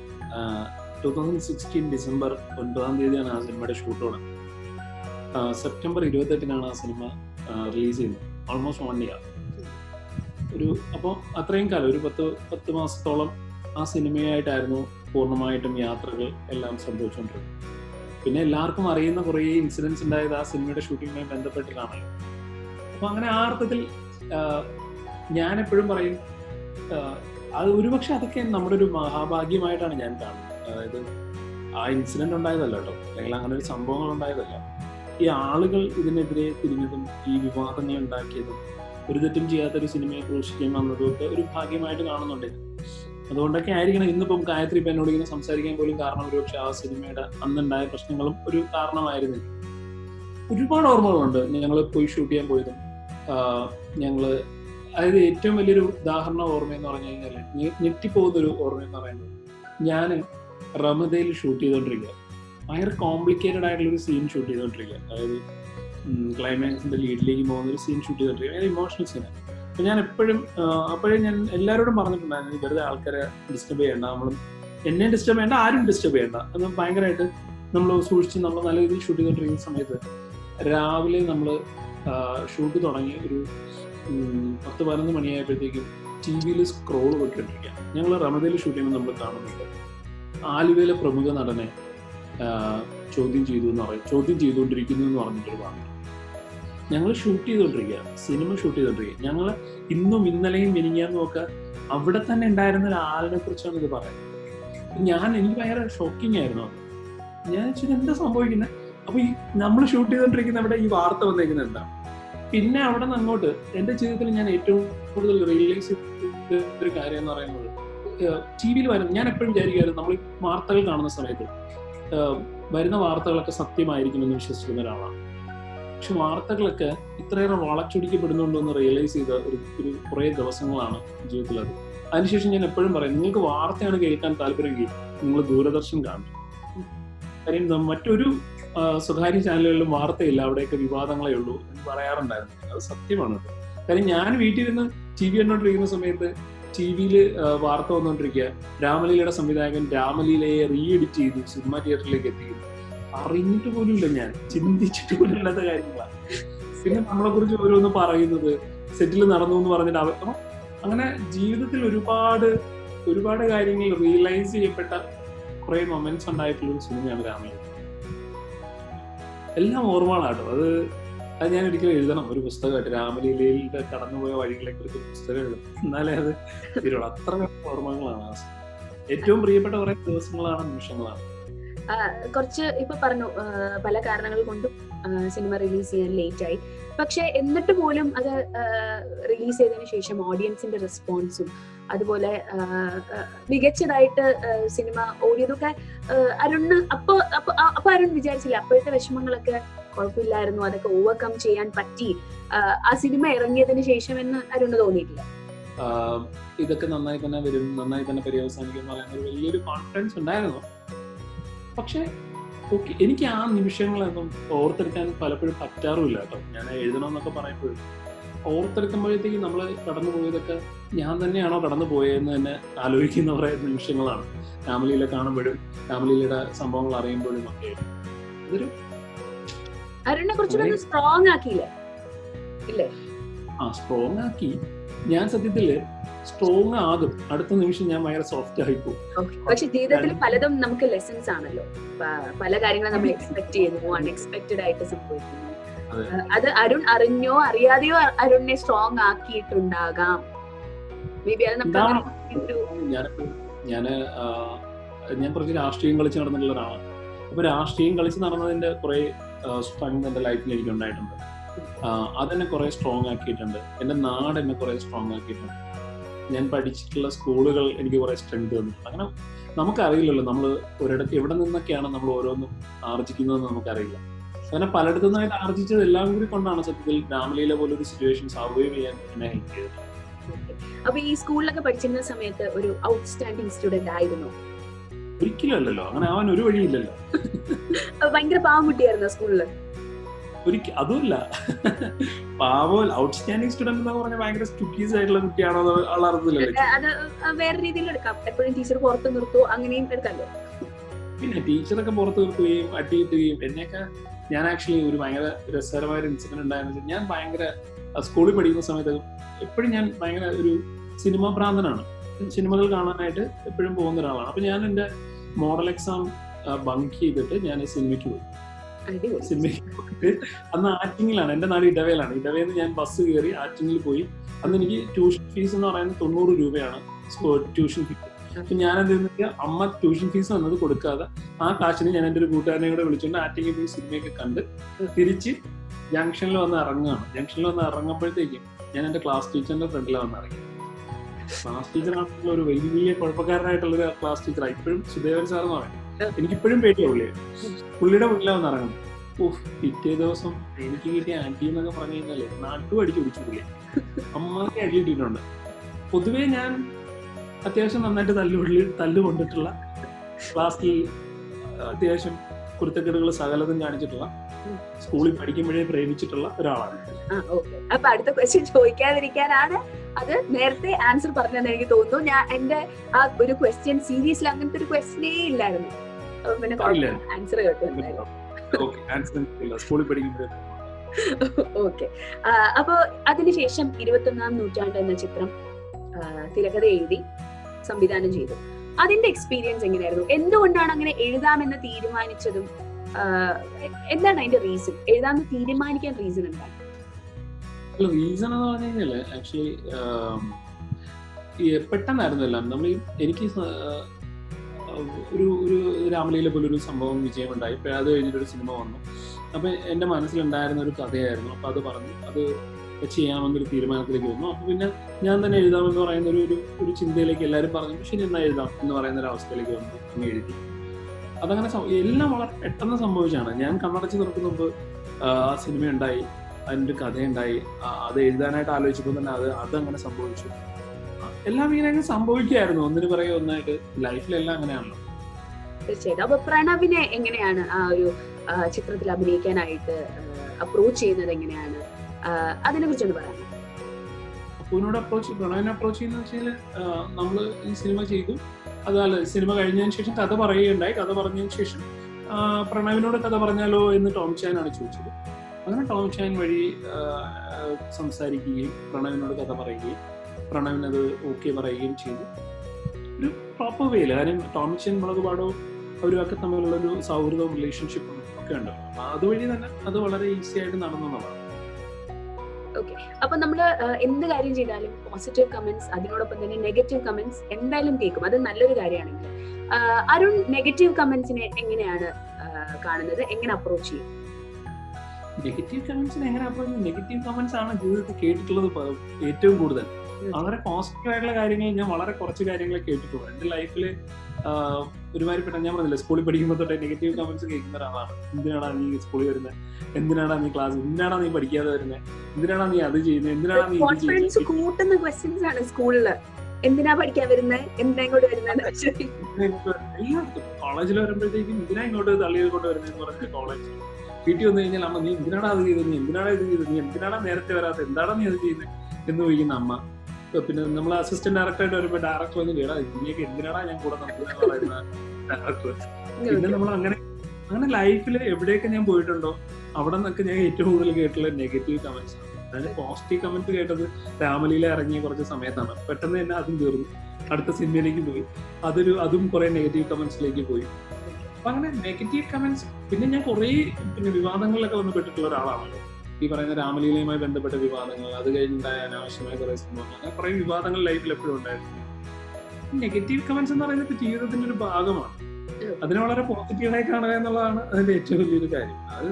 ടൂ തൗസൻഡ് സിക്സ്റ്റീൻ ഡിസംബർ ഒൻപതാം തീയതിയാണ് ആ സിനിമയുടെ ഷൂട്ട് തുടങ്ങുന്നത് സെപ്റ്റംബർ ഇരുപത്തെട്ടിനാണ് ആ സിനിമ റിലീസ് ചെയ്യുന്നത് ഓൾമോസ്റ്റ് വൺ ഇയർ ഒരു അപ്പോൾ അത്രയും കാലം ഒരു പത്ത് പത്ത് മാസത്തോളം ആ സിനിമയായിട്ടായിരുന്നു പൂർണ്ണമായിട്ടും യാത്രകൾ എല്ലാം സംഭവിച്ചുകൊണ്ടിരുന്നത് പിന്നെ എല്ലാവർക്കും അറിയുന്ന കുറേ ഇൻസിഡൻസ് ഉണ്ടായത് ആ സിനിമയുടെ ഷൂട്ടിങ്ങുമായി ബന്ധപ്പെട്ടിട്ടാണല്ലോ അപ്പൊ അങ്ങനെ ആ അർത്ഥത്തിൽ ഞാൻ എപ്പോഴും പറയും അത് ഒരുപക്ഷെ അതൊക്കെ നമ്മുടെ ഒരു മഹാഭാഗ്യമായിട്ടാണ് ഞാൻ കാണുന്നത് അതായത് ആ ഇൻസിഡന്റ് ഉണ്ടായതല്ല കേട്ടോ അല്ലെങ്കിൽ അങ്ങനെ ഒരു സംഭവങ്ങൾ ഉണ്ടായതല്ല ഈ ആളുകൾ ഇതിനെതിരെ തിരിഞ്ഞതും ഈ വിവാദങ്ങൾ ഉണ്ടാക്കിയതും ഒരു തെറ്റും ചെയ്യാത്ത ഒരു സിനിമയെ ക്രൂശിക്കാൻ വന്നതും ഒക്കെ ഒരു ഭാഗ്യമായിട്ട് കാണുന്നുണ്ട് അതുകൊണ്ടൊക്കെ ആയിരിക്കണം ഇന്നിപ്പം ഗായത്രി ഇപ്പം എന്നോട് ഇങ്ങനെ സംസാരിക്കാൻ പോലും കാരണം ഒരുപക്ഷെ ആ സിനിമയുടെ അന്നുണ്ടായ പ്രശ്നങ്ങളും ഒരു കാരണമായിരുന്നു ഒരുപാട് ഓർമ്മകളുണ്ട് ഞങ്ങൾ പോയി ഷൂട്ട് ചെയ്യാൻ പോയതും ഞങ്ങൾ അതായത് ഏറ്റവും വലിയൊരു ഉദാഹരണ ഓർമ്മ എന്ന് പറഞ്ഞു കഴിഞ്ഞാൽ ഞെട്ടിപ്പോകുന്ന ഒരു ഓർമ്മ എന്ന് പറയുന്നത് ഞാൻ റമദയിൽ ഷൂട്ട് ചെയ്തുകൊണ്ടിരിക്കുക ഭയങ്കര കോംപ്ലിക്കേറ്റഡ് ആയിട്ടുള്ള ഒരു സീൻ ഷൂട്ട് ചെയ്തുകൊണ്ടിരിക്കുക അതായത് ക്ലൈമാക്സിന്റെ ലീഡിലേക്ക് പോകുന്ന ഒരു സീൻ ഷൂട്ട് ചെയ്തിട്ട് ഭയങ്കര ഇമോഷണൽ സീനാണ് അപ്പൊ ഞാൻ എപ്പോഴും അപ്പോഴും ഞാൻ എല്ലാവരോടും പറഞ്ഞിട്ടുണ്ടായിരുന്നു വെറുതെ ആൾക്കാരെ ഡിസ്റ്റർബ് ചെയ്യണ്ട നമ്മളും എന്നെ ഡിസ്റ്റർബ് ചെയ്യണ്ട ആരും ഡിസ്റ്റർബ് ചെയ്യണ്ട അത് ഭയങ്കരമായിട്ട് നമ്മൾ സൂക്ഷിച്ച് നമ്മൾ നല്ല രീതിയിൽ ഷൂട്ട് ചെയ്തുകൊണ്ടിരിക്കുന്ന സമയത്ത് രാവിലെ നമ്മൾ ഷൂട്ട് തുടങ്ങി ഒരു ഉം, പത്ത് പതിനൊന്ന് മണിയായപ്പോഴത്തേക്കും ടി വിയിൽ സ്ക്രോൾ പോയിക്കൊണ്ടിരിക്കുക ഞങ്ങൾ റമദയിൽ ഷൂട്ട് ചെയ്യുമ്പോൾ നമ്മൾ കാണുന്നുണ്ട് ആലുവയിലെ പ്രമുഖ നടനെ ആ, ചോദ്യം ചെയ്തു എന്ന് പറയും ചോദ്യം ചെയ്തുകൊണ്ടിരിക്കുന്നു എന്ന് പറഞ്ഞിട്ടൊരു വാർത്ത ഞങ്ങൾ ഷൂട്ട് ചെയ്തുകൊണ്ടിരിക്കുക സിനിമ ഷൂട്ട് ചെയ്തുകൊണ്ടിരിക്കുക ഞങ്ങൾ ഇന്നും ഇന്നലെയും മിനിങ്ങാന്നും ഒക്കെ അവിടെ തന്നെ ഉണ്ടായിരുന്ന ഒരാളിനെ കുറിച്ചാണ് ഇത് പറയുന്നത് ഞാൻ എനിക്ക് ഭയങ്കര ഷോക്കിംഗ് ആയിരുന്നു അത് ഞാൻ വെച്ചാൽ എന്താ സംഭവിക്കുന്നത് അപ്പൊ ഈ നമ്മൾ ഷൂട്ട് ചെയ്തുകൊണ്ടിരിക്കുന്ന അവിടെ ഈ വാർത്ത വന്നേക്കുന്നത് എന്താ പിന്നെ അവിടെ നിന്ന് അങ്ങോട്ട് എന്റെ ജീവിതത്തിൽ ഞാൻ ഏറ്റവും കൂടുതൽ റിയലൈസ് ചെയ്ത ഒരു കാര്യം എന്ന് പറയുന്നത് ടി വിയിൽ വരുന്ന ഞാൻ എപ്പോഴും വിചാരിക്കായിരുന്നു നമ്മൾ ഈ വാർത്തകൾ കാണുന്ന സമയത്ത് ഏഹ് വരുന്ന വാർത്തകളൊക്കെ സത്യമായിരിക്കുമെന്ന് വിശ്വസിക്കുന്ന ഒരാളാണ് പക്ഷെ വാർത്തകളൊക്കെ ഇത്രയേറെ വളച്ചൊടിക്കപ്പെടുന്നുണ്ടോ എന്ന് റിയലൈസ് ചെയ്ത ഒരു ഒരു കുറേ ദിവസങ്ങളാണ് ജീവിതത്തിൽ അത് അതിനുശേഷം ഞാൻ എപ്പോഴും പറയും നിങ്ങൾക്ക് വാർത്തയാണ് കേൾക്കാൻ താല്പര്യമെങ്കിൽ നിങ്ങൾ ദൂരദർശൻ കാണും കാര്യം നം- മറ്റൊരു ആ, സ്വകാര്യ ചാനലുകളിലും വാർത്തയില്ല അവിടെയൊക്കെ വിവാദങ്ങളേ ഉള്ളൂ എന്ന് പറയാറുണ്ടായിരുന്നു അത് സത്യമാണ് കേട്ടോ. കാര്യം ഞാൻ വീട്ടിൽ നിന്ന് ടി വി കണ്ടോണ്ടിരിക്കുന്ന സമയത്ത് ടി വിയിൽ വാർത്ത വന്നുകൊണ്ടിരിക്കുക രാമലീലയുടെ സംവിധായകൻ രാമലീലയെ റീ എഡിറ്റ് ചെയ്തു സിനിമ തിയേറ്ററിലേക്ക് എത്തിക്കുന്നു അറിഞ്ഞിട്ട് പോലുമില്ല ഞാൻ ചിന്തിച്ചിട്ട് പോലും ഇല്ലാത്ത കാര്യങ്ങളാണ് പിന്നെ നമ്മളെ കുറിച്ച് ഓരോന്ന് പറയുന്നത് സെറ്റിൽ നടന്നു എന്ന് പറഞ്ഞിട്ട് അവ അപ്പൊ അങ്ങനെ ജീവിതത്തിൽ ഒരുപാട് ഒരുപാട് കാര്യങ്ങൾ റിയലൈസ് ചെയ്യപ്പെട്ട കുറെ മൊമെന്റ്സ് ഉണ്ടായിട്ടുള്ള ഒരു സിനിമയാണ് രാമലീല എല്ലാം ഓർമ്മകളാട്ടോ അത് അത് ഞാൻ ഒരിക്കലും എഴുതണം ഒരു പുസ്തകമായിട്ട് രാമലീലയിലൂടെ കടന്നുപോയ വഴികളെ കുറിച്ച് ഒരു പുസ്തകം എഴുതണം എന്നാലേ അത് തീരുള്ളൂ അത്ര ഓർമ്മകളാണ് ആ സിനിമ. ഏറ്റവും പ്രിയപ്പെട്ട കുറെ ദിവസങ്ങളാണ് നിമിഷങ്ങളാണ് കുറച്ച് ഇപ്പൊ പറഞ്ഞു ആ, പല കാരണങ്ങൾ കൊണ്ടും ആ, സിനിമ റിലീസ് ചെയ്യാൻ ലേറ്റ് ആയി പക്ഷെ എന്നിട്ട് പോലും അത് റിലീസ് ചെയ്തതിനു ശേഷം ഓഡിയൻസിന്റെ റെസ്പോൺസും അതുപോലെ ആ, ആ, മികച്ചതായിട്ട് ആ, സിനിമ ഓടിയതൊക്കെ ആ, അരുണ് അപ്പൊ അപ്പൊ ആ- അപ്പൊ അരുൺ വിചാരിച്ചില്ല അപ്പോഴത്തെ വിഷമങ്ങളൊക്കെ കുഴപ്പമില്ലായിരുന്നു അതൊക്കെ ഓവർകം ചെയ്യാൻ പറ്റി ആ, ആ സിനിമ ഇറങ്ങിയതിന് ശേഷം എന്ന് അരുണ് തോന്നിയിട്ടില്ല ആഹ് ഇതൊക്കെ നന്നായി തന്നെ വരും നന്നായി തന്നെ പര്യവസാനിക്കും എന്ന് പറയുന്ന ഒരു വലിയൊരു കോൺഫിഡൻസ് ഉണ്ടായിരുന്നു പക്ഷെ ഓക്കെ എനിക്ക് ആ നിമിഷങ്ങളൊന്നും ഓർത്തെടുക്കാൻ പലപ്പോഴും പറ്റാറുമില്ല കേട്ടോ ഞാൻ എഴുതണമെന്നൊക്കെ പറയുമ്പോഴും ഓർത്തെടുക്കുമ്പോഴത്തേക്ക് നമ്മൾ കടന്നു പോയതൊക്കെ ഞാൻ തന്നെയാണോ കടന്നു പോയതെന്ന് തന്നെ ആലോചിക്കുന്ന കുറേ നിമിഷങ്ങളാണ് ഫാമിലിയിലെ കാണുമ്പോഴും ഫാമിലിയുടെ സംഭവങ്ങൾ അറിയുമ്പോഴും ഒക്കെ ഇതൊരു അരുണിനെ കുറച്ചുകൂടെ സ്ട്രോങ് ആക്കിയില്ലേ ഇല്ലേ ആ സ്ട്രോങ് ആക്കി ഞാൻ സത്യത്തില് സ്ട്രോങ് ആകും അടുത്ത നിമിഷം ഞാൻ ഭയങ്കര സോഫ്റ്റ് ആയി പോകും Okay. പക്ഷെ ജീവിതത്തിൽ പലതും നമുക്ക് ലെസൺസ് ആണല്ലോ പ- പല കാര്യങ്ങളും നമ്മൾ എക്സ്പെക്ട് ചെയ്യുന്നു അൺഎക്സ്പെക്ടഡ് ആയിട്ട് സംഭവിക്കുന്നു അതെ. ആ, അത് അരുൺ അറിഞ്ഞോ അറിയാതെയോ അ- അരുണിനെ സ്ട്രോങ് ആക്കിയിട്ടുണ്ടാകാം മേ ബി അത് നമുക്ക് ഉണ്ടാവണം. അങ്ങനെ ഒരു ഞാൻ ഞാൻ ഞാൻ കുറച്ച് രാഷ്ട്രീയം കളിച്ച് നടന്നിട്ടുള്ള ഒരാളാണ് അപ്പൊ രാഷ്ട്രീയം കളിച്ച് നടന്നതിന്റെ കുറെ സ്ട്രെങ്ത് എന്റെ ലൈഫിൽ എനിക്ക് ഉണ്ടായിട്ടുണ്ട് ആ, അതെന്നെ കുറെ സ്ട്രോങ് ആക്കിയിട്ടുണ്ട് എന്റെ നാട് എന്നെ കുറെ സ്ട്രോങ് ആക്കിയിട്ടുണ്ട് ഞാൻ പഠിച്ചിട്ടുള്ള സ്കൂളുകൾ എനിക്ക് കുറെ സ്ട്രെങ്ത് തന്നിട്ടുണ്ട് അങ്ങനെ നമുക്കറിയില്ലല്ലോ നമ്മൾ ഒരിടത്ത് എവിടെ നിന്നൊക്കെയാണ് നമ്മൾ ഓരോന്നും ആർജിക്കുന്നതെന്ന് നമുക്കറിയില്ല അങ്ങനെ പലയിടത്തു നിന്നായിട്ട് ആർജിച്ചത് എല്ലാം കൂടി കൊണ്ടാണ് സത്യത്തിൽ രാമലീല പോലൊരു സിറ്റുവേഷൻ സർവൈവ് ചെയ്യാൻ എന്നെ ഹെൽപ്പ് ചെയ്തത് അപ്പൊ ഈ സ്കൂളിലൊക്കെ പഠിച്ചിരുന്ന സമയത്ത് ഒരു ഔട്ട്സ്റ്റാൻഡിങ് സ്റ്റുഡന്റ് ആയിരുന്നു ഒരിക്കലും അല്ലല്ലോ അങ്ങനെ ആവാൻ ഒരു വഴിയില്ലല്ലോ അപ്പൊ ഭയങ്കര പാവം കുട്ടിയായിരുന്നു സ്കൂളില് ഒരിക്കൽ അതുമല്ല പാവം ഔട്ട്സ്റ്റാൻഡിങ് സ്റ്റുഡന്റ് എന്ന് പറഞ്ഞാൽ ഭയങ്കര സ്റ്റുക്കീസ് ആയിട്ടുള്ള കുട്ടിയാണോ എന്ന് ഉള്ള അർത്ഥത്തിലല്ലേ അത് വേറെ രീതിയിൽ എടുക്കാം എപ്പോഴും ടീച്ചർ പുറത്ത് നിർത്തുവോ അങ്ങനെയും എടുക്കാമല്ലോ പിന്നെ ടീച്ചറൊക്കെ പുറത്ത് നിർത്തുകയും അടി കിട്ടുകയും എന്നെയൊക്കെ ഞാൻ ആക്ച്വലി ഒരു ഭയങ്കര രസകരമായ ഒരു ഇൻസിഡന്റ് ഉണ്ടായിരുന്നു ഞാൻ ഭയങ്കര സ്കൂളിൽ പഠിക്കുന്ന സമയത്ത് എപ്പോഴും ഞാൻ ഭയങ്കര ഒരു സിനിമ ഭ്രാന്തനാണ് സിനിമകൾ കാണാനായിട്ട് എപ്പോഴും പോകുന്ന ഒരാളാണ് അപ്പൊ ഞാൻ എന്റെ മോഡൽ എക്സാം ബങ്ക് ചെയ്തിട്ട് ഞാൻ സിനിമയ്ക്ക് പോയി അടിപൊളി സിനിമയ്ക്ക് പോയിട്ട് അന്ന് ആറ്റിങ്ങിലാണ് എന്റെ നാട് ഇടവേലാണ് ഇടവേന്ന് ഞാൻ ബസ് കയറി ആറ്റിങ്ങിൽ പോയി അന്ന് എനിക്ക് ട്യൂഷൻ ഫീസ് എന്ന് പറയുന്നത് തൊണ്ണൂറ് രൂപയാണ് ട്യൂഷൻ ഫീസ് അപ്പൊ ഞാൻ എന്ത് ചെയ്യുന്നത് അമ്മ ട്യൂഷൻ ഫീസ് വന്നത് കൊടുക്കാതെ ആ കാശിന് ഞാൻ എൻ്റെ ഒരു കൂട്ടുകാരനെ കൂടെ വിളിച്ചുകൊണ്ട് ആറ്റിങ്ങിൽ പോയി സിനിമയൊക്കെ കണ്ട് തിരിച്ച് ജംഗ്ഷനിൽ വന്ന് ഇറങ്ങുകയാണ് ജംഗ്ഷനിൽ വന്ന് ഇറങ്ങുമ്പോഴത്തേക്കും ഞാൻ എൻ്റെ ക്ലാസ് ടീച്ചറിന്റെ ഫ്രണ്ടിലാണ് വന്ന് ഇറങ്ങി ക്ലാസ് ടീച്ചർ ആണെന്നുള്ള ഒരു വലിയ കുഴപ്പക്കാരനായിട്ടുള്ള ഒരു ക്ലാസ് ടീച്ചർ ഇപ്പോഴും സുദേവൻ സാർ എന്ന് പറയും എനിക്കിപ്പോഴും പേടിയാ പുള്ളിയെ പുള്ളിയുടെ മുന്നിലാണ് വന്ന് ഇറങ്ങുന്നത് ഓഹ് പിറ്റേ ദിവസം എനിക്ക് കിട്ടിയ ആന്റി എന്നൊക്കെ പറഞ്ഞു കഴിഞ്ഞാല് നാട്ടു അടിച്ചു പിടിച്ചു പുള്ളി അമ്മാക്കി അടി കിട്ടിയിട്ടുണ്ട് പൊതുവേ ഞാൻ അത്യാവശ്യം നന്നായിട്ട് തല്ലുപള്ളി തല്ല് കൊണ്ടിട്ടുള്ള ക്ലാസ്സിൽ അത്യാവശ്യം കുരുത്തക്കേടുകൾ സകലതും കാണിച്ചിട്ടുള്ള ഉം. സ്കൂളിൽ പഠിക്കുമ്പോഴേ പ്രേമിച്ചിട്ടുള്ള ഒരാളാണ് ആ ഓക്കെ അപ്പൊ അടുത്ത ക്വസ്റ്റ്യൻ ചോദിക്കാതിരിക്കാനാണ് അത് നേരത്തെ ആൻസർ പറഞ്ഞതെന്ന് എനിക്ക് തോന്നുന്നു ഞാൻ എന്റെ ആ ഒരു ക്വസ്റ്റ്യൻ സീരീസിൽ അങ്ങനത്തെ ഒരു ക്വസ്റ്റ്യനേ ഇല്ലായിരുന്നു അപ്പൊ പിന്നെ ഇല്ല. ആൻസർ കേട്ടു എന്തായാലും ഓക്കെ ആൻസർ ഇല്ല സ്കൂളിൽ പഠിക്കുമ്പോഴേ ഓക്കെ അപ്പോ അതിനുശേഷം ഇരുപത്തൊന്നാം നൂറ്റാണ്ട് എന്ന ചിത്രം ആ, തിരക്കഥ എഴുതി സംവിധാനം ചെയ്തു അതിന്റെ എക്സ്പീരിയൻസ് എങ്ങനെയായിരുന്നു എന്തുകൊണ്ടാണ് അങ്ങനെ എഴുതാമെന്ന് തീരുമാനിച്ചതും ആ, എ- എന്താണ് അതിന്റെ റീസൺ എഴുതാമെന്ന് തീരുമാനിക്കാൻ റീസൺ എന്താണ് റീസൺ എന്ന് പറഞ്ഞു കഴിഞ്ഞാല് ആക്ച്വലി പെട്ടെന്നായിരുന്നു എല്ലാം നമ്മൾ ഈ- എനിക്ക് സ- ആഹ് ഒരു ഒരു രാമലീല പോലെ ഒരു സംഭവം വിജയമുണ്ടായി ഇപ്പൊ അത് കഴിഞ്ഞിട്ടൊരു സിനിമ വന്നു അപ്പൊ എന്റെ മനസ്സിലുണ്ടായിരുന്ന ഒരു കഥയായിരുന്നു അപ്പൊ അത് പറഞ്ഞു അത് ചെയ്യാമെന്നൊരു തീരുമാനത്തിലേക്ക് വന്നു അപ്പൊ പിന്നെ ഞാൻ തന്നെ എഴുതാമെന്ന് പറയുന്ന ഒരു ഒരു ഒരു ചിന്തയിലേക്ക് എല്ലാവരും പറഞ്ഞു ശരി എന്നാ എഴുതാം എന്ന് പറയുന്ന ഒരു അവസ്ഥയിലേക്ക് വന്നു അങ്ങ് എഴുതി അതങ്ങനെ സം- എല്ലാം വളരെ പെട്ടെന്ന് സംഭവിച്ചാണ് ഞാൻ കണ്ണടച്ച് തുറക്കുന്ന മുമ്പ് ആ സിനിമ ഉണ്ടായി അതിൻ്റെ ഒരു കഥയുണ്ടായി ആ, അത് എഴുതാനായിട്ട് ആലോചിച്ചപ്പോൾ തന്നെ അത് അതങ്ങനെ സംഭവിച്ചു ആ, എല്ലാം ഇങ്ങനെ അങ്ങ് സംഭവിക്കായിരുന്നു ഒന്നിന് പിറകെ ഒന്നായിട്ട് ലൈഫിലെല്ലാം അങ്ങനെയാണല്ലോ തീർച്ചയായിട്ടും അപ്പൊ പ്രണവിനെ എങ്ങനെയാണ് ആ ഒരു ആ, ചിത്രത്തിൽ അഭിനയിക്കാനായിട്ട് അപ്രോച്ച് ചെയ്യുന്നത് എങ്ങനെയാണ് ആ, അതിനെ കുറിച്ചൊന്ന് പറയാം അപ്പൂനോട് അപ്രോച്ച് പ്രണവിനെ അപ്രോച്ച് ചെയ്യുന്ന വെച്ചാൽ നമ്മൾ ഈ സിനിമ ചെയ്തു അതല്ല സിനിമ കഴിഞ്ഞതിന് ശേഷം കഥ പറയുകയുണ്ടായി കഥ പറഞ്ഞതിന് ശേഷം ആ, പ്രണവിനോട് കഥ പറഞ്ഞാലോ എന്ന് ടോം ചാനാണ് ചോദിച്ചത് അങ്ങനെ ടോം ചാൻ വഴി ആ, ആ, സംസാരിക്കുകയും പ്രണവിനോട് കഥ പറയുകയും പ്രണവിനത് ഓക്കെ പറയുകയും ചെയ്തു ഒരു പ്രോപ്പർ വേയിൽ കാര്യം ടോം ചാൻ മുളക് പാടോ അവരുമൊക്കെ തമ്മിലുള്ള ഒരു സൗഹൃദവും റിലേഷൻഷിപ്പും ഒക്കെ ഉണ്ടല്ലോ അപ്പൊ അതുവഴി തന്നെ അത് വളരെ ഈസി ആയിട്ട് നടന്നു എന്നുള്ളതാണ് അപ്പൊ നമ്മൾ എന്ത് കാര്യം ചെയ്താലും പോസിറ്റീവ് കമന്റ്സ് അതിനോടൊപ്പം തന്നെ നെഗറ്റീവ് കമന്റ്സ് എന്തായാലും കേൾക്കും അത് നല്ലൊരു കാര്യമാണെങ്കിൽ ആ, അരുൺ നെഗറ്റീവ് കമന്റ്സിനെ എങ്ങനെയാണ് ആ, കാണുന്നത് എങ്ങനെ അപ്രോച്ച് ചെയ്യും നെഗറ്റീവ് കമന്റ്സിന് എങ്ങനെ അപ്രോച്ച് നെഗറ്റീവ് കമന്റ്സ് ആണ് ജീവിതത്തിൽ കേട്ടിട്ടുള്ളത് പ- ഏറ്റവും കൂടുതൽ വളരെ പോസിറ്റീവ് ആയിട്ടുള്ള കാര്യങ്ങൾ ഞാൻ വളരെ കുറച്ച് കാര്യങ്ങളെ കേട്ടിട്ടുള്ളൂ എന്റെ ലൈഫിൽ ഒരുമാതിരിപ്പെട്ട ഞാൻ പറഞ്ഞില്ല സ്കൂളിൽ പഠിക്കുമ്പോൾ തൊട്ടേ നെഗറ്റീവ് കമന്റ്സ് കേൾക്കുന്ന ഒരാളാണ് എന്തിനാടാ നീ സ്കൂളിൽ വരുന്നത് എന്തിനാടാ നീ ക്ലാസ് എന്തിനാടാ നീ പഠിക്കാതെ വരുന്നത് എന്തിനാടാ നീ അത് ചെയ്യുന്നത് എന്തിനാടാ നീ ഇത് കോൺഫിഡൻസ് ചെയ്യുന്നത് കൂട്ടുന്ന ക്വസ്റ്റ്യൻസ് ആണ് സ്കൂളില് എന്തിനാ പഠിക്കാൻ വരുന്നത് എന്തിനാ ഇങ്ങോട്ട് വരുന്നത് എല്ലായിടത്തും കോളേജിൽ വരുമ്പോഴത്തേക്കും എന്തിനാ ഇങ്ങോട്ട് തള്ളിയത് കൊണ്ട് വരുന്നതെന്ന് പറഞ്ഞ കോളേജ് വീട്ടിൽ വന്നു കഴിഞ്ഞാൽ അമ്മ നീ എന്തിനാടാ അത് ചെയ്തത് നീ എന്തിനാടാ ഇത് ചെയ്തത് നീ എന്തിനാടാ നേരത്തെ വരാത്ത എന്താടാ നീ അത് ചെയ്യുന്നത് എന്ന് ചോദിക്കുന്ന അമ്മ ഇപ്പൊ പിന്നെ നമ്മൾ അസിസ്റ്റന്റ് ഡയറക്ടറായിട്ട് വരുമ്പോൾ ഡയറക്ടർ വന്ന് കേടാ നീയൊക്കെ എന്തിനാടാ ഞാൻ കൂടെ നടക്കുന്നത് പറയുന്ന ഡയറക്ടർ പിന്നെ നമ്മൾ അങ്ങനെ അങ്ങനെ ലൈഫിൽ എവിടെയൊക്കെ ഞാൻ പോയിട്ടുണ്ടോ അവിടെ നിന്നൊക്കെ ഞാൻ ഏറ്റവും കൂടുതൽ കേട്ടുള്ള നെഗറ്റീവ് കമന്റ്സ് ആണ് അതായത് പോസിറ്റീവ് കമന്റ് കേട്ടത് രാമലീല ഇറങ്ങിയ കുറച്ച് സമയത്താണ് പെട്ടെന്ന് തന്നെ അതും തീർന്നു അടുത്ത സിനിമയിലേക്ക് പോയി അതൊരു അതും കുറെ നെഗറ്റീവ് കമന്റ്സിലേക്ക് പോയി അപ്പൊ അങ്ങനെ നെഗറ്റീവ് കമന്റ്സ് പിന്നെ ഞാൻ കുറെ പിന്നെ വിവാദങ്ങളിലൊക്കെ വന്ന് പെട്ടിട്ടുള്ള ഒരാളാണല്ലോ ഈ പറയുന്ന രാമലീലയുമായി ബന്ധപ്പെട്ട വിവാദങ്ങൾ അത് കഴിഞ്ഞുണ്ടായ അനാവശ്യമായ കുറെ സംഭവങ്ങൾ അങ്ങനെ കുറെ വിവാദങ്ങൾ ലൈഫിൽ എപ്പോഴും ഉണ്ടായിരുന്നു നെഗറ്റീവ് കമന്റ്സ് എന്ന് പറയുന്നത് ഇപ്പൊ ജീവിതത്തിന്റെ ഒരു ഭാഗമാണ് അതിനെ വളരെ പോസിറ്റീവായി കാണുക എന്നുള്ളതാണ് അതിന്റെ ഏറ്റവും വലിയൊരു കാര്യം അത്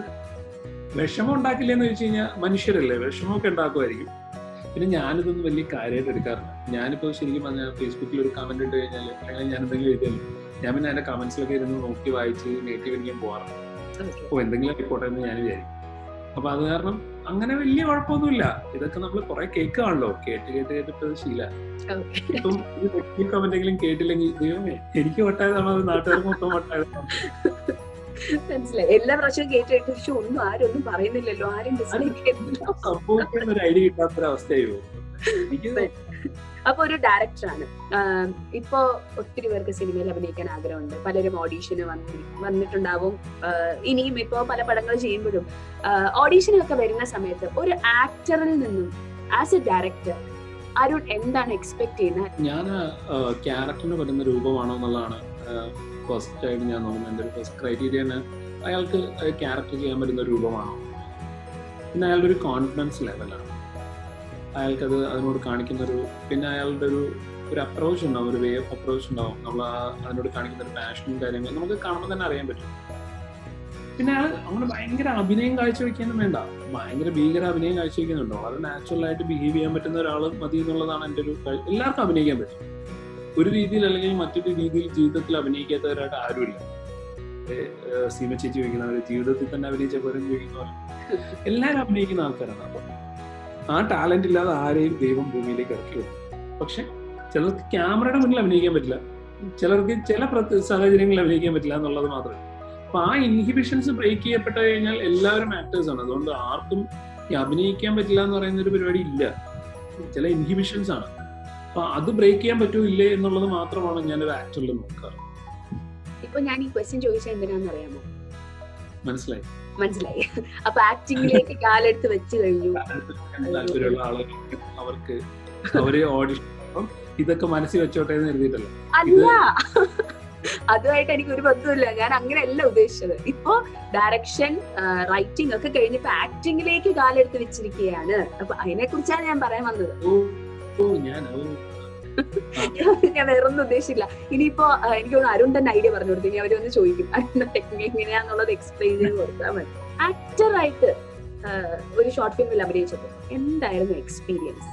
വിഷമം ഉണ്ടാക്കില്ല എന്ന് വെച്ച് കഴിഞ്ഞാൽ മനുഷ്യരല്ലേ വിഷമമൊക്കെ ഉണ്ടാക്കുമായിരിക്കും പിന്നെ ഞാനിതൊന്നും വലിയ കാര്യമായിട്ട് എടുക്കാറില്ല ഞാനിപ്പോ ശരിക്കും പറഞ്ഞാൽ ഫേസ്ബുക്കിൽ ഒരു കമന്റ് ഇട്ട് കഴിഞ്ഞാൽ അല്ലെങ്കിൽ ഞാൻ എന്തെങ്കിലും എഴുതിയാലും ഞാൻ പിന്നെ അതിന്റെ കമന്റ്സിലൊക്കെ ഇരുന്ന് നോക്കി വായിച്ച് നെഗറ്റീവ് എനിക്ക് പോകാറുണ്ട് ഓ എന്തെങ്കിലും ആയിക്കോട്ടെ എന്ന് ഞാൻ വിചാരിക്കും അപ്പൊ അത് കാരണം അങ്ങനെ വലിയ കുഴപ്പമൊന്നുമില്ല ഇതൊക്കെ നമ്മൾ കുറെ കേൾക്കുകയാണല്ലോ കേട്ട് കേട്ട് കേട്ടിട്ട് അത് ശീല ഇപ്പം ഈ നെഗറ്റീവ് കമന്റ് എങ്കിലും കേട്ടില്ലെങ്കിൽ ദൈവമേ എനിക്ക് വട്ടായതാണോ അത് നാട്ടുകാർക്ക് മൊത്തം വട്ടായതാണോ മനസ്സിലായി എല്ലാ പ്രാവശ്യവും കേട്ടിട്ട് പക്ഷെ ഒന്നും ആരും ഒന്നും പറയുന്നില്ലല്ലോ ആരും ഡിസ്ലൈക്ക് ചെയ്യുന്നില്ല സംഭവിക്കാൻ ഒരു ഐഡിയ കിട്ടാത്തൊരവസ്ഥയായി പോകും എനിക്ക് അപ്പൊ ഒരു ഡയറക്ടറാണ് ഇപ്പോ ഒത്തിരി പേർക്ക് സിനിമയിൽ അഭിനയിക്കാൻ ആഗ്രഹമുണ്ട് പലരും ഓഡീഷന് വന്നി വന്നിട്ടുണ്ടാവും ആഹ് ഇനിയും ഇപ്പോ പല പടങ്ങൾ ചെയ്യുമ്പോഴും ഓഡീഷനൊക്കെ വരുന്ന സമയത്ത് ഒരു ആക്ടറിൽ നിന്നും ആസ് എ ഡയറക്ടർ അരുൺ എന്താണ് എക്സ്പെക്ട് ചെയ്യുന്നത് ഞാൻ ക്യാരക്ടറിന് പറ്റുന്ന രൂപമാണോ എന്നുള്ളതാണ് ഫസ്റ്റ് ആയിട്ട് ഞാൻ നോക്കുന്നത് എൻ്റെ ഒരു ഫസ്റ്റ് ക്രൈറ്റീരിയ അയാൾക്ക് ക്യാരക്ടർ ചെയ്യാൻ പറ്റുന്ന രൂപമാണോ പിന്നെ അയാളുടെ ഒരു കോൺഫിഡൻസ് ലെവലാണ് അയാൾക്കത് അതിനോട് കാണിക്കുന്ന ഒരു പിന്നെ അയാളുടെ ഒരു ഒരു അപ്രോച്ച് ഉണ്ടാവും ഒരു വേ ഓഫ് അപ്രോച്ച് ഉണ്ടാവും നമ്മൾ ആ അതിനോട് കാണിക്കുന്ന ഒരു പാഷനും കാര്യങ്ങളും നമുക്ക് കാണുമ്പോൾ തന്നെ അറിയാൻ പറ്റും പിന്നെ അയാൾ അങ്ങനെ ഭയങ്കര അഭിനയം കാഴ്ചവെക്കാനും വേണ്ട ഭയങ്കര ഭീകര അഭിനയം കാഴ്ചവെക്കുന്നുണ്ടോ വളരെ നാച്ചുറൽ ആയിട്ട് ബിഹേവ് ചെയ്യാൻ പറ്റുന്ന ഒരാൾ മതി എന്നുള്ളതാണ് എൻ്റെ ഒരു കാഴ്ച. എല്ലാവർക്കും അഭിനയിക്കാൻ പറ്റും ഒരു രീതിയിൽ അല്ലെങ്കിൽ മറ്റൊരു രീതിയിൽ ജീവിതത്തിൽ അഭിനയിക്കാത്തവരായിട്ട് ആരുമില്ല ഏഹ് സീമ ചേച്ചി ചോദിക്കുന്നവര് ജീവിതത്തിൽ തന്നെ അഭിനയിച്ച പോലും ചോദിക്കുന്ന പോലെ എല്ലാവരും അഭിനയിക്കുന്ന ആൾക്കാരാണ് അപ്പൊ ആ ടാലന്റ് ഇല്ലാതെ ആരെയും ദൈവം ഭൂമിയിലേക്ക് ഇറക്കി വിടും പക്ഷെ ചിലർക്ക് ക്യാമറയുടെ മുന്നിൽ അഭിനയിക്കാൻ പറ്റില്ല ചിലർക്ക് ചില പ്രത്യേക സാഹചര്യങ്ങളിൽ അഭിനയിക്കാൻ പറ്റില്ല എന്നുള്ളത് മാത്രമേ അപ്പൊ ആ ഇൻഹിബിഷൻസ് ബ്രേക്ക് ചെയ്യപ്പെട്ട് കഴിഞ്ഞാൽ എല്ലാവരും ആക്ടേഴ്സ് ആണ് അതുകൊണ്ട് ആർക്കും ഈ അഭിനയിക്കാൻ പറ്റില്ല എന്ന് പറയുന്ന ഒരു പരിപാടി ഇല്ല ചില ഇൻഹിബിഷൻസ് ആണ് അപ്പൊ അത് ബ്രേക്ക് ചെയ്യാൻ പറ്റുമോ ഇല്ലേ എന്നുള്ളത് മാത്രമാണ് ഞാനൊരു ആക്ടറിൽ നോക്കാറ് ഇപ്പൊ ഞാൻ ഈ ക്വസ്റ്റ്യൻ ചോദിച്ചത് എന്തിനാന്ന് അറിയാമോ മനസ്സിലായി മനസ്സിലായി അപ്പൊ ആക്ടിങ്ങിലേക്ക് കാലെടുത്ത് വെച്ച് കഴിഞ്ഞു താല്പര്യമുള്ള ആളുകൾക്ക് അവർക്ക് അവര് ഓഡിഷൻ ഇതൊക്കെ മനസ്സിൽ വെച്ചോട്ടെ എന്ന് എഴുതിയിട്ടല്ല അല്ല അതുമായിട്ട് എനിക്ക് ഒരു ബന്ധമില്ല ഞാൻ അങ്ങനെയല്ല ഉദ്ദേശിച്ചത് ഇപ്പോ ഡയറക്ഷൻ റൈറ്റിംഗ് ഒക്കെ കഴിഞ്ഞിപ്പോ ആക്ടിങ്ങിലേക്ക് കാലെടുത്ത് വെച്ചിരിക്കുകയാണ് അപ്പൊ അതിനെ കുറിച്ചാണ് ഞാൻ പറയാൻ വന്നത് ഓ ഓ ഞാൻ ഓ ഞാൻ വേറൊന്നും ഉദ്ദേശിച്ചില്ല ഇനിയിപ്പോ ആ, എനിക്ക് തോന്നുന്നു അരുൺ തന്നെ ഐഡിയ പറഞ്ഞു കൊടുത്തു ഇനി അവരൊന്ന് ചോദിക്കും അരുണിന്റെ ടെക്നിക് എങ്ങനെയാന്നുള്ളത് എക്സ്പ്ലെയിൻ ചെയ്ത് കൊടുത്താൽ മതി ആക്ടർ ആയിട്ട് ആ, ഒരു ഷോർട്ട് ഫിലിമിൽ അഭിനയിച്ചപ്പോൾ എന്തായിരുന്നു എക്സ്പീരിയൻസ്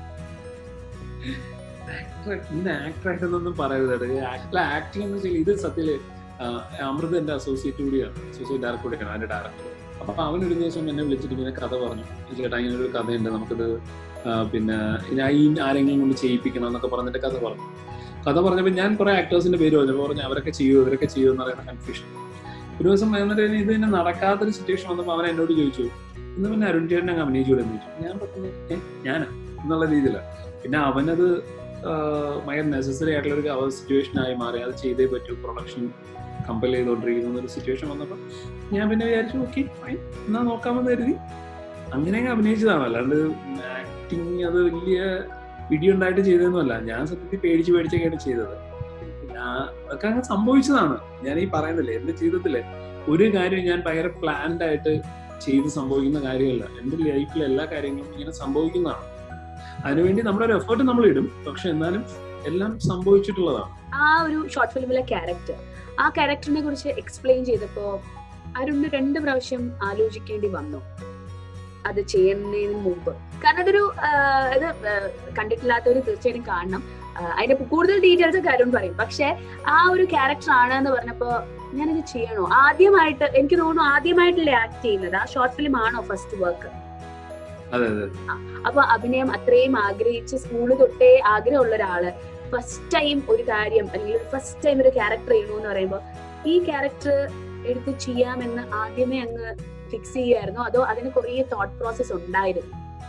ഇന്ന് ആക്ടർ ആയിട്ടൊന്നും പറയരുത് ആക്ടിംഗ് എന്ന് വെച്ചാൽ ഇത് സത്യത്തില് ആ, അമൃത് എന്റെ അസോസിയേറ്റ് കൂടിയാണ് അസോസിയേറ്റ് ഡയറക്ടർ കൂടിയാണ് അതിന്റെ ഡയറക്ടർ അപ്പൊ അവൻ ഒരു ദിവസം എന്നെ വിളിച്ചിട്ട് ഇങ്ങനെ കഥ പറഞ്ഞു ചേട്ടാ ഇങ്ങനെ ഒരു കഥയുണ്ട് നമുക്കിത് ആ, പിന്നെ ഞാൻ ഈ ആരെങ്കിലും കൊണ്ട് ചെയ്യിപ്പിക്കണം എന്നൊക്കെ പറഞ്ഞിട്ട് കഥ പറഞ്ഞു കഥ പറഞ്ഞപ്പോൾ ഞാൻ കുറെ ആക്ടേഴ്സിന്റെ പേര് പറഞ്ഞു പറഞ്ഞു അവരൊക്കെ ചെയ്യൂ ഇവരൊക്കെ ചെയ്യൂ എന്ന് പറയുന്ന കൺഫ്യൂഷൻ ഒരു ദിവസം എന്നിട്ട് ഇത് തന്നെ നടക്കാത്തൊരു സിറ്റുവേഷൻ വന്നപ്പോൾ അവൻ എന്നോട് ചോദിച്ചു ഇന്ന് പിന്നെ അരുൺ ചേട്ടൻ അങ്ങ് അഭിനയിച്ചു എന്ന് ചോദിച്ചു ഞാൻ പറഞ്ഞു ഏ ഞാനാ എന്നുള്ള രീതിയിലാണ് പിന്നെ അവനത് ഭയങ്കര നെസസറി ആയിട്ടുള്ള ഒരു സിറ്റുവേഷൻ ആയി മാറി അത് ചെയ്തേ പറ്റൂ പ്രൊഡക്ഷൻ കമ്പൽ ചെയ്തുകൊണ്ടിരിക്കുന്ന ഒരു സിറ്റുവേഷൻ വന്നപ്പോൾ ഞാൻ പിന്നെ വിചാരിച്ചു ഓക്കെ ഫൈൻ എന്നാ നോക്കാമെന്ന് കരുതി അങ്ങനെ അങ്ങ് അഭിനയിച്ചതാണ് അല്ലാണ്ട് ആക്ടിങ് അത് വലിയ ഇടിയുണ്ടായിട്ട് ചെയ്തതൊന്നുമല്ല ഞാൻ സത്യത്തിൽ പേടിച്ച് പേടിച്ചൊക്കെയാണ് ചെയ്തത് ഞാൻ അതൊക്കെ അങ്ങ് സംഭവിച്ചതാണ് ഞാൻ ഈ പറയുന്നില്ലേ എന്റെ ജീവിതത്തിലെ ഒരു കാര്യം ഞാൻ ഭയങ്കര പ്ലാൻഡ് ആയിട്ട് ചെയ്ത് സംഭവിക്കുന്ന കാര്യമല്ല എന്റെ ലൈഫിലെ എല്ലാ കാര്യങ്ങളും ഇങ്ങനെ സംഭവിക്കുന്നതാണ് അതിനുവേണ്ടി നമ്മുടെ ഒരു എഫേർട്ട് നമ്മൾ ഇടും പക്ഷെ എന്നാലും എല്ലാം സംഭവിച്ചിട്ടുള്ളതാണ് ആ ഒരു ഷോർട്ട് ഫിലിമിലെ ക്യാരക്ടർ ആ ക്യാരക്ടറിനെ കുറിച്ച് എക്സ്പ്ലെയിൻ ചെയ്തപ്പോ അരുണ് രണ്ട് പ്രാവശ്യം ആലോചിക്കേണ്ടി വന്നു അത് ചെയ്യുന്നതിന് മുമ്പ് കാരണം അതൊരു ആ, ഇത് ആ, കണ്ടിട്ടില്ലാത്തവര് തീർച്ചയായിട്ടും കാണണം ആ, അതിന്റെ കൂടുതൽ ഡീറ്റെയിൽസ് ഒക്കെ അരുൺ പറയും പക്ഷെ ആ ഒരു ക്യാരക്ടർ ആണ് എന്ന് പറഞ്ഞപ്പോ ഞാനിത് ചെയ്യണോ ആദ്യമായിട്ട് എനിക്ക് തോന്നുന്നു ആദ്യമായിട്ടല്ലേ ആക്ട് ചെയ്യുന്നത് ആ ഷോർട്ട് ഫിലിം ആണോ ഫസ്റ്റ് വർക്ക് അതെ അതെ അപ്പൊ അഭിനയം അത്രയും ആഗ്രഹിച്ച് സ്കൂള് തൊട്ടേ ആഗ്രഹമുള്ള ഒരാള് ഫസ്റ്റ് ടൈം ഒരു കാര്യം അല്ലെങ്കിൽ ഫസ്റ്റ് ടൈം ഒരു ക്യാരക്ടർ ചെയ്യണമെന്ന് പറയുമ്പോൾ ഈ ക്യാരക്ടർ എടുത്ത് ചെയ്യാമെന്ന് ആദ്യമേ അങ്ങ് ഫിക്സ് ചെയ്യായിരുന്നോ അതോ അതിന് കുറേ തോട്ട് പ്രോസസ് ഉണ്ടായിരുന്നു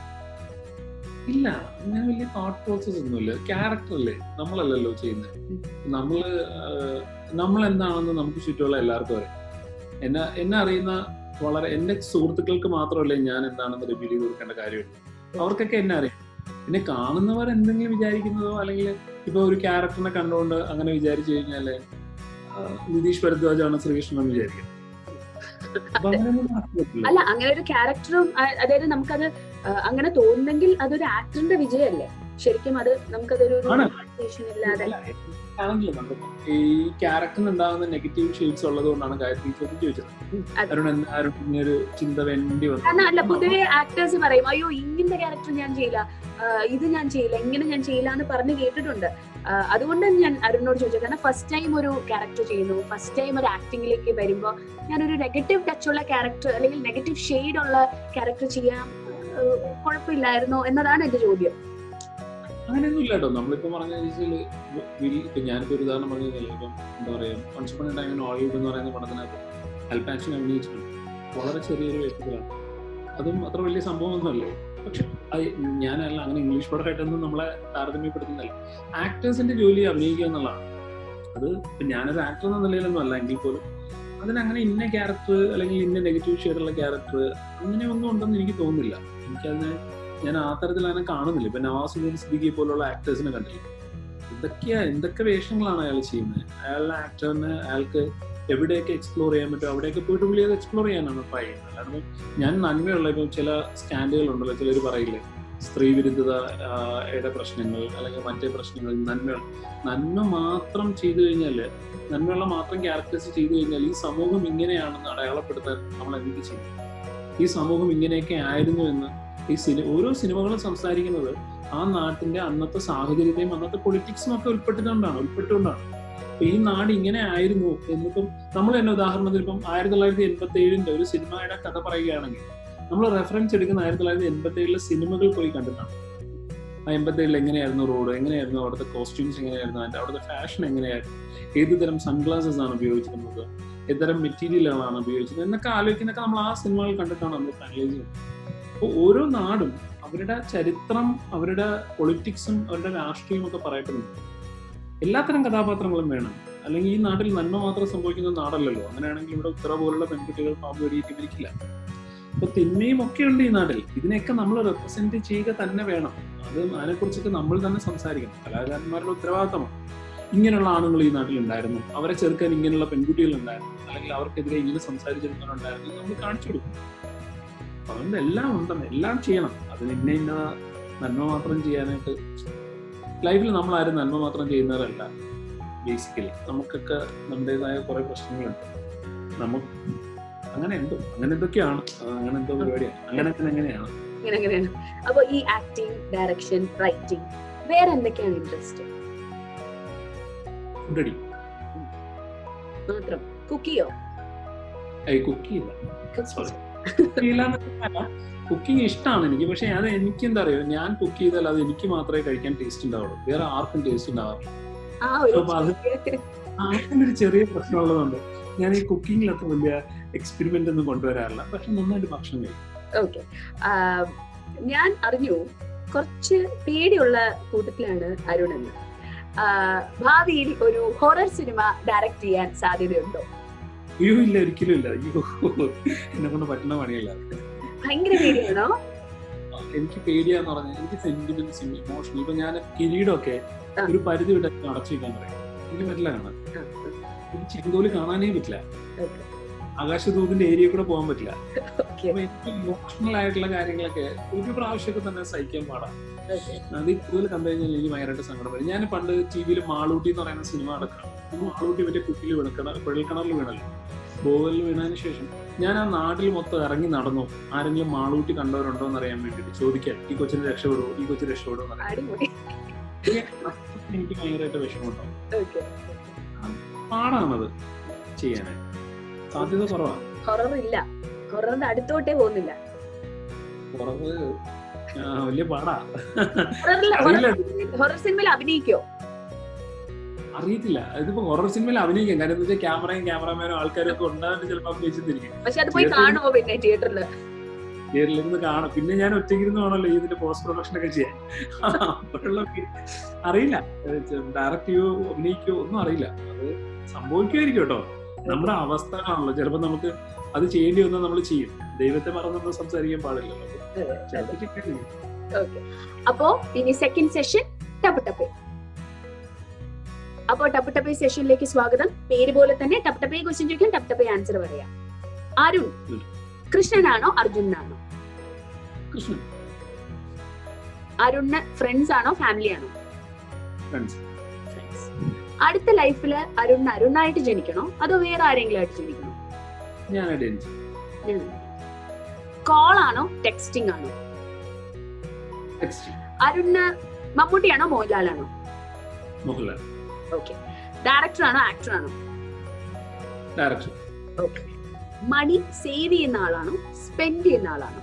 ഇല്ല അങ്ങനെ വലിയ തോട്ട് പ്രോസസ് ഒന്നുമില്ല ക്യാരക്ടർ അല്ലേ നമ്മളല്ലല്ലോ ചെയ്യുന്നത് നമ്മള് ആഹ്, നമ്മൾ എന്താണെന്ന് നമുക്ക് ചുറ്റുമുള്ള എല്ലാവർക്കും അറിയാം എന്നെ എന്നെ അറിയുന്ന വളരെ എന്റെ സുഹൃത്തുക്കൾക്ക് മാത്രമല്ലേ ഞാൻ എന്താണെന്ന് റിവീൽ ചെയ്ത് കൊടുക്കേണ്ട കാര്യമുള്ളൂ അവർക്കൊക്കെ എന്നെ അറിയാം പിന്നെ കാണുന്നവർ എന്തെങ്കിലും വിചാരിക്കുന്നതോ അല്ലെങ്കിൽ ഇപ്പൊ ഒരു ക്യാരക്ടറിനെ കണ്ടുകൊണ്ട് അങ്ങനെ വിചാരിച്ചു കഴിഞ്ഞാല് ആഹ്, നിതീഷ് ഭരദ്വാജാണ് ശ്രീകൃഷ്ണൻ എന്ന് വിചാരിക്കും അപ്പൊ അങ്ങനെയൊന്നും നടക്കാൻ പറ്റില്ല. അല്ല അങ്ങനെ ഒരു ക്യാരക്ടറും അതായത് നമുക്കത് ആ, അങ്ങനെ തോന്നുന്നെങ്കിൽ അതൊരു ആക്ടറിന്റെ വിജയമല്ലേ ശരിക്കും അത് നമുക്കതൊരു ആണ്. realization ഇല്ലാതെ അല്ല, ആണെങ്കിലും നമുക്ക് ഈ ക്യാരക്ടറിന് ഉണ്ടാകുന്ന നെഗറ്റീവ് ഷെയ്ഡ്സ് ഉള്ളത് കൊണ്ടാണ് ഗായത്രി ചോദ്യം ചോദിച്ചത് അതെ. അരുൺ എന്ത് അരുൺ ഇങ്ങനെ ഒരു ചിന്ത വേണ്ടി കാരണം അല്ല വന്നു പൊതുവെ ആക്ടേഴ്സ് പറയും അയ്യോ ഇങ്ങനത്തെ ക്യാരക്ടർ ഞാൻ ചെയ്യില്ല ആ, ഇത് ഞാൻ ചെയ്യില്ല ഇങ്ങനെ ഞാൻ ചെയ്യില്ല എന്ന് പറഞ്ഞ് കേട്ടിട്ടുണ്ട് ആ, അതുകൊണ്ട് ഞാൻ അരുണിനോട് ചോദിച്ചത് കാരണം ഫസ്റ്റ് ടൈം ഒരു ക്യാരക്ടർ ചെയ്യുന്നു ഫസ്റ്റ് ടൈം ഒരു ആക്ടിങ്ങിലേക്ക് വരുമ്പോൾ ഞാനൊരു നെഗറ്റീവ് ടച്ച് ഉള്ള ക്യാരക്ടർ അല്ലെങ്കിൽ നെഗറ്റീവ് ഷെയ്ഡ് ഉള്ള ക്യാരക്ടർ ചെയ്യാൻ ആ, കുഴപ്പമില്ലായിരുന്നോ എന്നതാണ് എന്റെ ചോദ്യം അങ്ങനെയൊന്നും ഇല്ല കേട്ടോ നമ്മളിപ്പോ പറഞ്ഞ വെച്ചാല് ഇപ്പൊ ഞാനിപ്പോ ഒരു ഉദാഹരണം പറഞ്ഞു കഴിഞ്ഞാൽ ഇപ്പം എന്താ പറയാ പണിഷ്മെന്റ് ടൈമിന് ഹോളിവുഡ് എന്ന് പറയുന്ന പടത്തിനകത്ത് അൽപാക്ഷൻ അഭിനയിച്ചിട്ടുണ്ട് വളരെ ചെറിയൊരു വ്യക്തികളാണ് അതും അത്ര വലിയ സംഭവമൊന്നുമല്ലേ പക്ഷെ അത് ഞാനല്ല അങ്ങനെ ഇംഗ്ലീഷ് പടമായിട്ടൊന്നും നമ്മളെ താരതമ്യപ്പെടുത്തുന്നില്ല ആക്ടേഴ്സിന്റെ ജോലി അഭിനയിക്കുക എന്നുള്ളതാണ് അത് ഇപ്പൊ ഞാനൊരു ആക്ടർ എന്ന നിലയിലൊന്നും അല്ല എങ്കിൽ പോലും അതിനങ്ങനെ ഇന്ന ക്യാരക്ടർ അല്ലെങ്കിൽ ഇന്ന നെഗറ്റീവ് ഷെയ്ഡുള്ള ക്യാരക്ടർ അങ്ങനെ ഒന്നും ഉണ്ടെന്ന് എനിക്ക് തോന്നുന്നില്ല എനിക്കതിനെ ഞാൻ ആ തരത്തിൽ അങ്ങനെ കാണുന്നില്ല ഇപ്പൊ നവാസുദ്ദീൻ സിദ്ദിഖി പോലുള്ള ആക്ടേഴ്സിനെ കണ്ടില്ല എന്തൊക്കെയാ എന്തൊക്കെ വേഷങ്ങളാണ് അയാൾ ചെയ്യുന്നത് അയാളുടെ ആക്ടറിന് അയാൾക്ക് എവിടെയൊക്കെ എക്സ്പ്ലോർ ചെയ്യാൻ പറ്റും അവിടെയൊക്കെ പോയിട്ട് പുള്ളി അത് എക്സ്പ്ലോർ ചെയ്യാനാണ് ട്രൈ ചെയ്യുന്നത് അല്ലാണ്ട് ഞാൻ നന്മയുള്ള ഇപ്പം ചില സ്റ്റാൻഡുകൾ ഉണ്ടല്ലോ ചിലർ പറയില്ലേ സ്ത്രീ വിരുദ്ധതയുടെ പ്രശ്നങ്ങൾ അല്ലെങ്കിൽ മറ്റേ പ്രശ്നങ്ങൾ നന്മ നന്മ മാത്രം ചെയ്തു കഴിഞ്ഞാൽ നന്മയുള്ള മാത്രം ക്യാരക്ടേഴ്സ് ചെയ്തു കഴിഞ്ഞാൽ ഈ സമൂഹം ഇങ്ങനെയാണെന്ന് അടയാളപ്പെടുത്താൻ നമ്മൾ എന്ത് ചെയ്യും ഈ സമൂഹം ഇങ്ങനെയൊക്കെ ആയിരുന്നു എന്ന് ഈ സിനി ഓരോ സിനിമകളും സംസാരിക്കുന്നത് ആ നാട്ടിന്റെ അന്നത്തെ സാഹചര്യത്തെയും അന്നത്തെ പൊളിറ്റിക്സും ഒക്കെ ഉൾപ്പെട്ടുകൊണ്ടാണ് ഉൾപ്പെട്ടുകൊണ്ടാണ് അപ്പൊ ഈ നാട് ഇങ്ങനെ ആയിരുന്നു എന്നിപ്പം നമ്മൾ തന്നെ ഉദാഹരണത്തിന് ഇപ്പം ആയിരത്തി തൊള്ളായിരത്തി എൺപത്തി ഏഴിന്റെ ഒരു സിനിമയുടെ കഥ പറയുകയാണെങ്കിൽ നമ്മൾ റെഫറൻസ് എടുക്കുന്ന ആയിരത്തി തൊള്ളായിരത്തി എൺപത്തി ഏഴിലെ സിനിമകൾ പോയി കണ്ടിട്ടാണ് ആ എൺപത്തി ഏഴിൽ എങ്ങനെയായിരുന്നു റോഡ് എങ്ങനെയായിരുന്നു അവിടുത്തെ കോസ്റ്റ്യൂംസ് എങ്ങനെയായിരുന്നു അതിന്റെ അവിടുത്തെ ഫാഷൻ എങ്ങനെയായിരുന്നു ഏത് തരം സൺഗ്ലാസസ് ആണ് ഉപയോഗിച്ചിരുന്നത് എത്തരം മെറ്റീരിയലുകളാണ് ഉപയോഗിച്ചത് എന്നൊക്കെ ആലോചിക്കുന്നൊക്കെ നമ്മൾ ആ സിനിമകൾ കണ്ടിട്ടാണ് നമ്മൾ ഫൈനലൈസ് ചെയ്യുന്നത് അപ്പോൾ ഓരോ നാടും അവരുടെ ചരിത്രം അവരുടെ പൊളിറ്റിക്സും അവരുടെ രാഷ്ട്രീയവും ഒക്കെ പറയപ്പെടുന്നുണ്ട് എല്ലാത്തരം കഥാപാത്രങ്ങളും വേണം അല്ലെങ്കിൽ ഈ നാട്ടിൽ നന്മ മാത്രം സംഭവിക്കുന്ന നാടല്ലല്ലോ അങ്ങനെയാണെങ്കിൽ ഇവിടെ ഉത്തര പോലുള്ള പെൺകുട്ടികൾ പാമ്പ് കടിയിട്ട് മരിക്കില്ല അപ്പൊ തിന്മയും ഒക്കെ ഉണ്ട് ഈ നാട്ടിൽ ഇതിനെയൊക്കെ നമ്മൾ റെപ്രസെന്റ് ചെയ്യുക തന്നെ വേണം അത് അതിനെക്കുറിച്ചൊക്കെ നമ്മൾ തന്നെ സംസാരിക്കണം കലാകാരന്മാരുടെ ഉത്തരവാദിത്തമാണ് ഇങ്ങനെയുള്ള ആണുങ്ങൾ ഈ നാട്ടിൽ ഉണ്ടായിരുന്നു അവരെ ചെറുക്കാൻ ഇങ്ങനെയുള്ള പെൺകുട്ടികൾ ഉണ്ടായിരുന്നു അല്ലെങ്കിൽ അവർക്കെതിരെ ഇങ്ങനെ സംസാരിച്ചിരുന്നവരുണ്ടായിരുന്നു നമ്മൾ കാണിച്ചു കൊടുക്കും അപ്പൊ അതുകൊണ്ട് എല്ലാം ഉണ്ടെന്ന് എല്ലാം ചെയ്യണം അതിന് ഇന്ന ഇന്ന നന്മ മാത്രം ചെയ്യാനായിട്ട് ലൈഫിൽ നമ്മൾ ആരും നന്മ മാത്രം ചെയ്യുന്നവരല്ല ബേസിക്കലി നമുക്കൊക്കെ നമ്മുടേതായ കുറെ പ്രശ്നങ്ങളുണ്ട് നമുക്ക് അങ്ങനെ എന്തോ അങ്ങനെ എന്തൊക്കെയാണ് അത് അങ്ങനെ എന്തോ പരിപാടിയാണ് അങ്ങനെ തന്നെ എങ്ങനെയാണ് ഇങ്ങനെ അങ്ങനെയാണ് അപ്പൊ ഈ ആക്ടിങ് ഡയറക്ഷൻ റൈറ്റിംഗ് വേറെ എന്തൊക്കെയാണ് ഇൻട്രസ്റ്റ് ഫുഡടി മാത്രം കുക്കിയോ ഐ കുക്ക് ചെയ്യില്ല Sorry. കുക്കിംഗ് ഇഷ്ടമാണ് എനിക്ക് പക്ഷെ അത് എനിക്ക് എന്താ അറിയോ ഞാൻ കുക്ക് ചെയ്താൽ അത് എനിക്ക് മാത്രമേ കഴിക്കാൻ ടേസ്റ്റ് ഉണ്ടാവുള്ളൂ വേറെ ആർക്കും ടേസ്റ്റ് ഉണ്ടാവാറില്ല ആ ഒരു അപ്പൊ അത് അങ്ങനെ ഒരു ചെറിയ പ്രശ്നമുള്ളതുകൊണ്ട് ഞാൻ ഈ കുക്കിങ്ങിൽ അത്ര വലിയ എക്സ്പെരിമെന്റ് ഒന്നും കൊണ്ടുവരാറില്ല പക്ഷെ നന്നായിട്ട് ഭക്ഷണം കഴിക്കും ഓക്കെ ഞാൻ അറിഞ്ഞു കുറച്ച് പേടിയുള്ള കൂട്ടത്തിലാണ് അരുൺ എന്ന് ആ, ഭാവിയിൽ ഒരു ഹൊറർ സിനിമ ഡയറക്ട് ചെയ്യാൻ സാധ്യതയുണ്ടോ അയ്യോ ഇല്ല ഒരിക്കലും ഇല്ല അയ്യോ എന്നെ കൊണ്ട് പറ്റുന്ന പണിയല്ല ഭയങ്കര പേടിയാണോ എനിക്ക് പേടിയാന്ന് പറഞ്ഞാൽ എനിക്ക് സെന്റിമെന്റ്സും ഇമോഷൻ ഇപ്പൊ ഞാൻ കിരീടമൊക്കെ ആ. ഒരു പരിധി വിട്ടൊക്കെ അടച്ചു വെക്കാൻ പറയും എനിക്ക് പറ്റില്ല കാണാൻ എനിക്ക് ചെങ്കോല് കാണാനേ പറ്റില്ല Okay. ആകാശദൂതിന്റെ ഏരിയ കൂടെ പോകാൻ പറ്റില്ല ഓക്കെ അപ്പൊ എനിക്ക് ഇമോഷണൽ ആയിട്ടുള്ള കാര്യങ്ങളൊക്കെ ഒരു പ്രാവശ്യമൊക്കെ തന്നെ സഹിക്കാൻ പാടാം അത് കൂടുതൽ കണ്ടു കഴിഞ്ഞാൽ എനിക്ക് ഭയങ്കരമായിട്ട് സങ്കടം വരും ഞാൻ പണ്ട് ടി വിയിൽ മാളൂട്ടി എന്ന് പറയുന്ന സിനിമ നടക്കണം മാളൂട്ടി മറ്റേ കുട്ടിയിൽ വീണക്കണ കുഴൽക്കിണറിൽ വീണല്ലോ ബോവലിൽ വീണതിന് ശേഷം ഞാൻ ആ നാട്ടിൽ മൊത്തം ഇറങ്ങി നടന്നു ആരെങ്കിലും മാളൂട്ടി കണ്ടവരുണ്ടോ എന്ന് അറിയാൻ വേണ്ടിയിട്ട് ചോദിക്കാൻ ഈ കൊച്ചിന് രക്ഷപ്പെടുമോ ഈ കൊച്ചിന് രക്ഷപ്പെടുമോ എന്ന് അറിയാൻ അടിപൊളി എനിക്ക് ഭയങ്കരമായിട്ട് വിഷമമുണ്ടാവും ഓക്കെ പാടാണത് ചെയ്യാനായി സാധ്യത കുറവാണ് ഹൊറർ ഇല്ല ഹൊററിന്റെ അടുത്തോട്ടേ പോകുന്നില്ല കുറവ് ആ, വലിയ പാടാ ഹൊററിൽ അറിയില്ല ഹൊറർ സിനിമയിൽ അഭിനയിക്കോ അറിയത്തില്ല ഇതിപ്പോ ഹൊറർ സിനിമയിൽ അഭിനയിക്കാം കാര്യം എന്താ വെച്ചാൽ ക്യാമറയും ക്യാമറമാനും ആൾക്കാരും ഒക്കെ ഉണ്ടാകുന്ന ചിലപ്പോൾ അഭിനയിച്ചിരിക്കും പക്ഷെ അത് പോയി Theatre ൽ- കാണുമോ പിന്നെ തിയേറ്ററിൽ തിയേറ്ററിലിരുന്ന് കാണും പിന്നെ ഞാൻ ഒറ്റയ്ക്കിരുന്ന് വേണമല്ലോ ഇതിന്റെ പോസ്റ്റ് പ്രൊഡക്ഷൻ ഒക്കെ ചെയ്യാൻ അപ്പോഴുള്ള ഫീ- അറിയില്ല ഡയറക്റ്റ് ചെയ്യോ അഭിനയിക്കോ ഒന്നും അറിയില്ല അത് സംഭവിക്കുമായിരിക്കും കേട്ടോ നമ്മുടെ അവസ്ഥകളാണല്ലോ ചിലപ്പോൾ നമുക്ക് അത് ചെയ്യേണ്ടി വന്നാൽ നമ്മൾ ചെയ്യും ദൈവത്തെ മറന്ന് നമ്മൾ സംസാരിക്കാൻ പാടില്ലല്ലോ ചിലപ്പോൾ ചെയ്യും. ഓക്കെ അപ്പോ ഇനി സെക്കൻഡ് സെഷൻ ടപ്പ് ടപ്പേ അപ്പോ ടപ്പ് ടപ്പേ സെഷനിലേക്ക് സ്വാഗതം പേര് പോലെ തന്നെ ടപ്പ് ടപ്പേ ക്വസ്റ്റ്യൻ ചോദിക്കാൻ ടപ്പ് ടപ്പേ ആൻസർ പറയാം അരുൺ ഉം. കൃഷ്ണനാണോ അർജുനാണോ കൃഷ്ണൻ അരുണിന് ഫ്രണ്ട്സ് ആണോ ഫാമിലി ആണോ ഫ്രണ്ട്സ് ഫ്രണ്ട്സ് അടുത്ത ലൈഫില് അരുൺ അരുണായിട്ട് ജനിക്കണോ അതോ വേറെ ആരെങ്കിലും ആയിട്ട് ജനിക്കണോ ഞാനായിട്ട് എനിക്ക് കോൾ ആണോ ടെക്സ്റ്റിംഗ് ആണോ ടെക്സ്റ്റ് അരുണിന് മമ്മൂട്ടിയാണോ മോഹൻലാലാണോ മോഹൻലാൽ ഓക്കെ ഡയറക്ടർ ആണോ ആക്ടർ ആണോ ഡയറക്ടർ ഓക്കെ മണി സേവ് ചെയ്യുന്ന ആളാണോ സ്പെൻഡ് ചെയ്യുന്ന ആളാണോ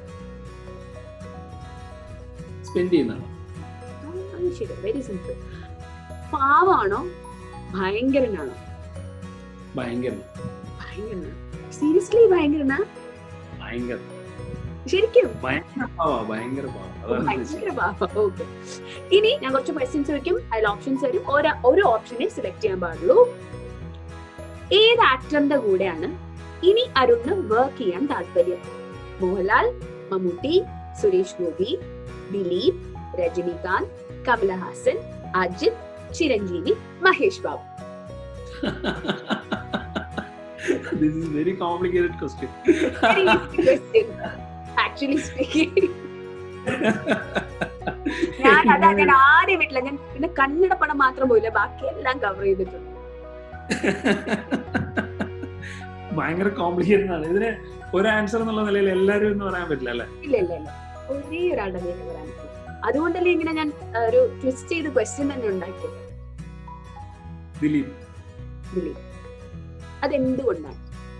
സ്പെൻഡ് ചെയ്യുന്നതാണ് ആ, അത് ശരി വെരി സിമ്പിൾ പാവാണോ ഭയങ്കരനാണോ ഭയങ്കര ഭയങ്കരനാണ് സീരിയസ്ലി ഭയങ്കരനാ ഭയങ്കര ശരിക്കും ഭയങ്കര പാവാ ഭയങ്കര പാവാ അതാണ് ഉദ്ദേശിച്ചത്. ഭയങ്കര പാവ ഓക്കെ ഇനി ഞാൻ കുറച്ച് ക്വസ്റ്റ്യൻസ് ചോദിക്കും അതിൽ ഓപ്ഷൻസ് വരും ഒരു ഒരു ഓപ്ഷനെ സെലക്ട് ചെയ്യാൻ പാടുള്ളൂ ഏത് ആക്ടറിന്റെ കൂടെയാണ് ഇനി അരുണിന് വർക്ക് ചെയ്യാൻ താല്പര്യം Mohanlal Mammootty Suresh Gopi Dileep Rajinikanth Kamalahasan Ajith Chiranjeevi Mahesh Babu This is very complicated question. Actually speaking ഞാൻ അതാ ഞാൻ ആരെയും വിട്ടില്ല ഞാൻ പിന്നെ കന്നഡ പടം മാത്രം പോയില്ല ബാക്കി എല്ലാം കവർ ചെയ്തിട്ടുണ്ട് ഭയങ്കര കോംപ്ലിക്കേറ്റഡ് ആണ് ഇതിന് ഒരു ആൻസർ എന്നുള്ള നിലയിൽ എല്ലാവരും എന്ന് പറയാൻ പറ്റില്ല അല്ലെ ഇല്ല ഇല്ല ഇല്ല ഒരേ ഒരാളുടെ പേര് പറയാൻ പറ്റും അതുകൊണ്ടല്ലേ ഇങ്ങനെ ഞാൻ ആ, ഒരു ട്വിസ്റ്റ് ചെയ്ത് ക്വസ്റ്റ്യൻ തന്നെ ഉണ്ടാക്കിയത് ദിലീപ് ദിലീപ് അതെന്തുകൊണ്ടാണ്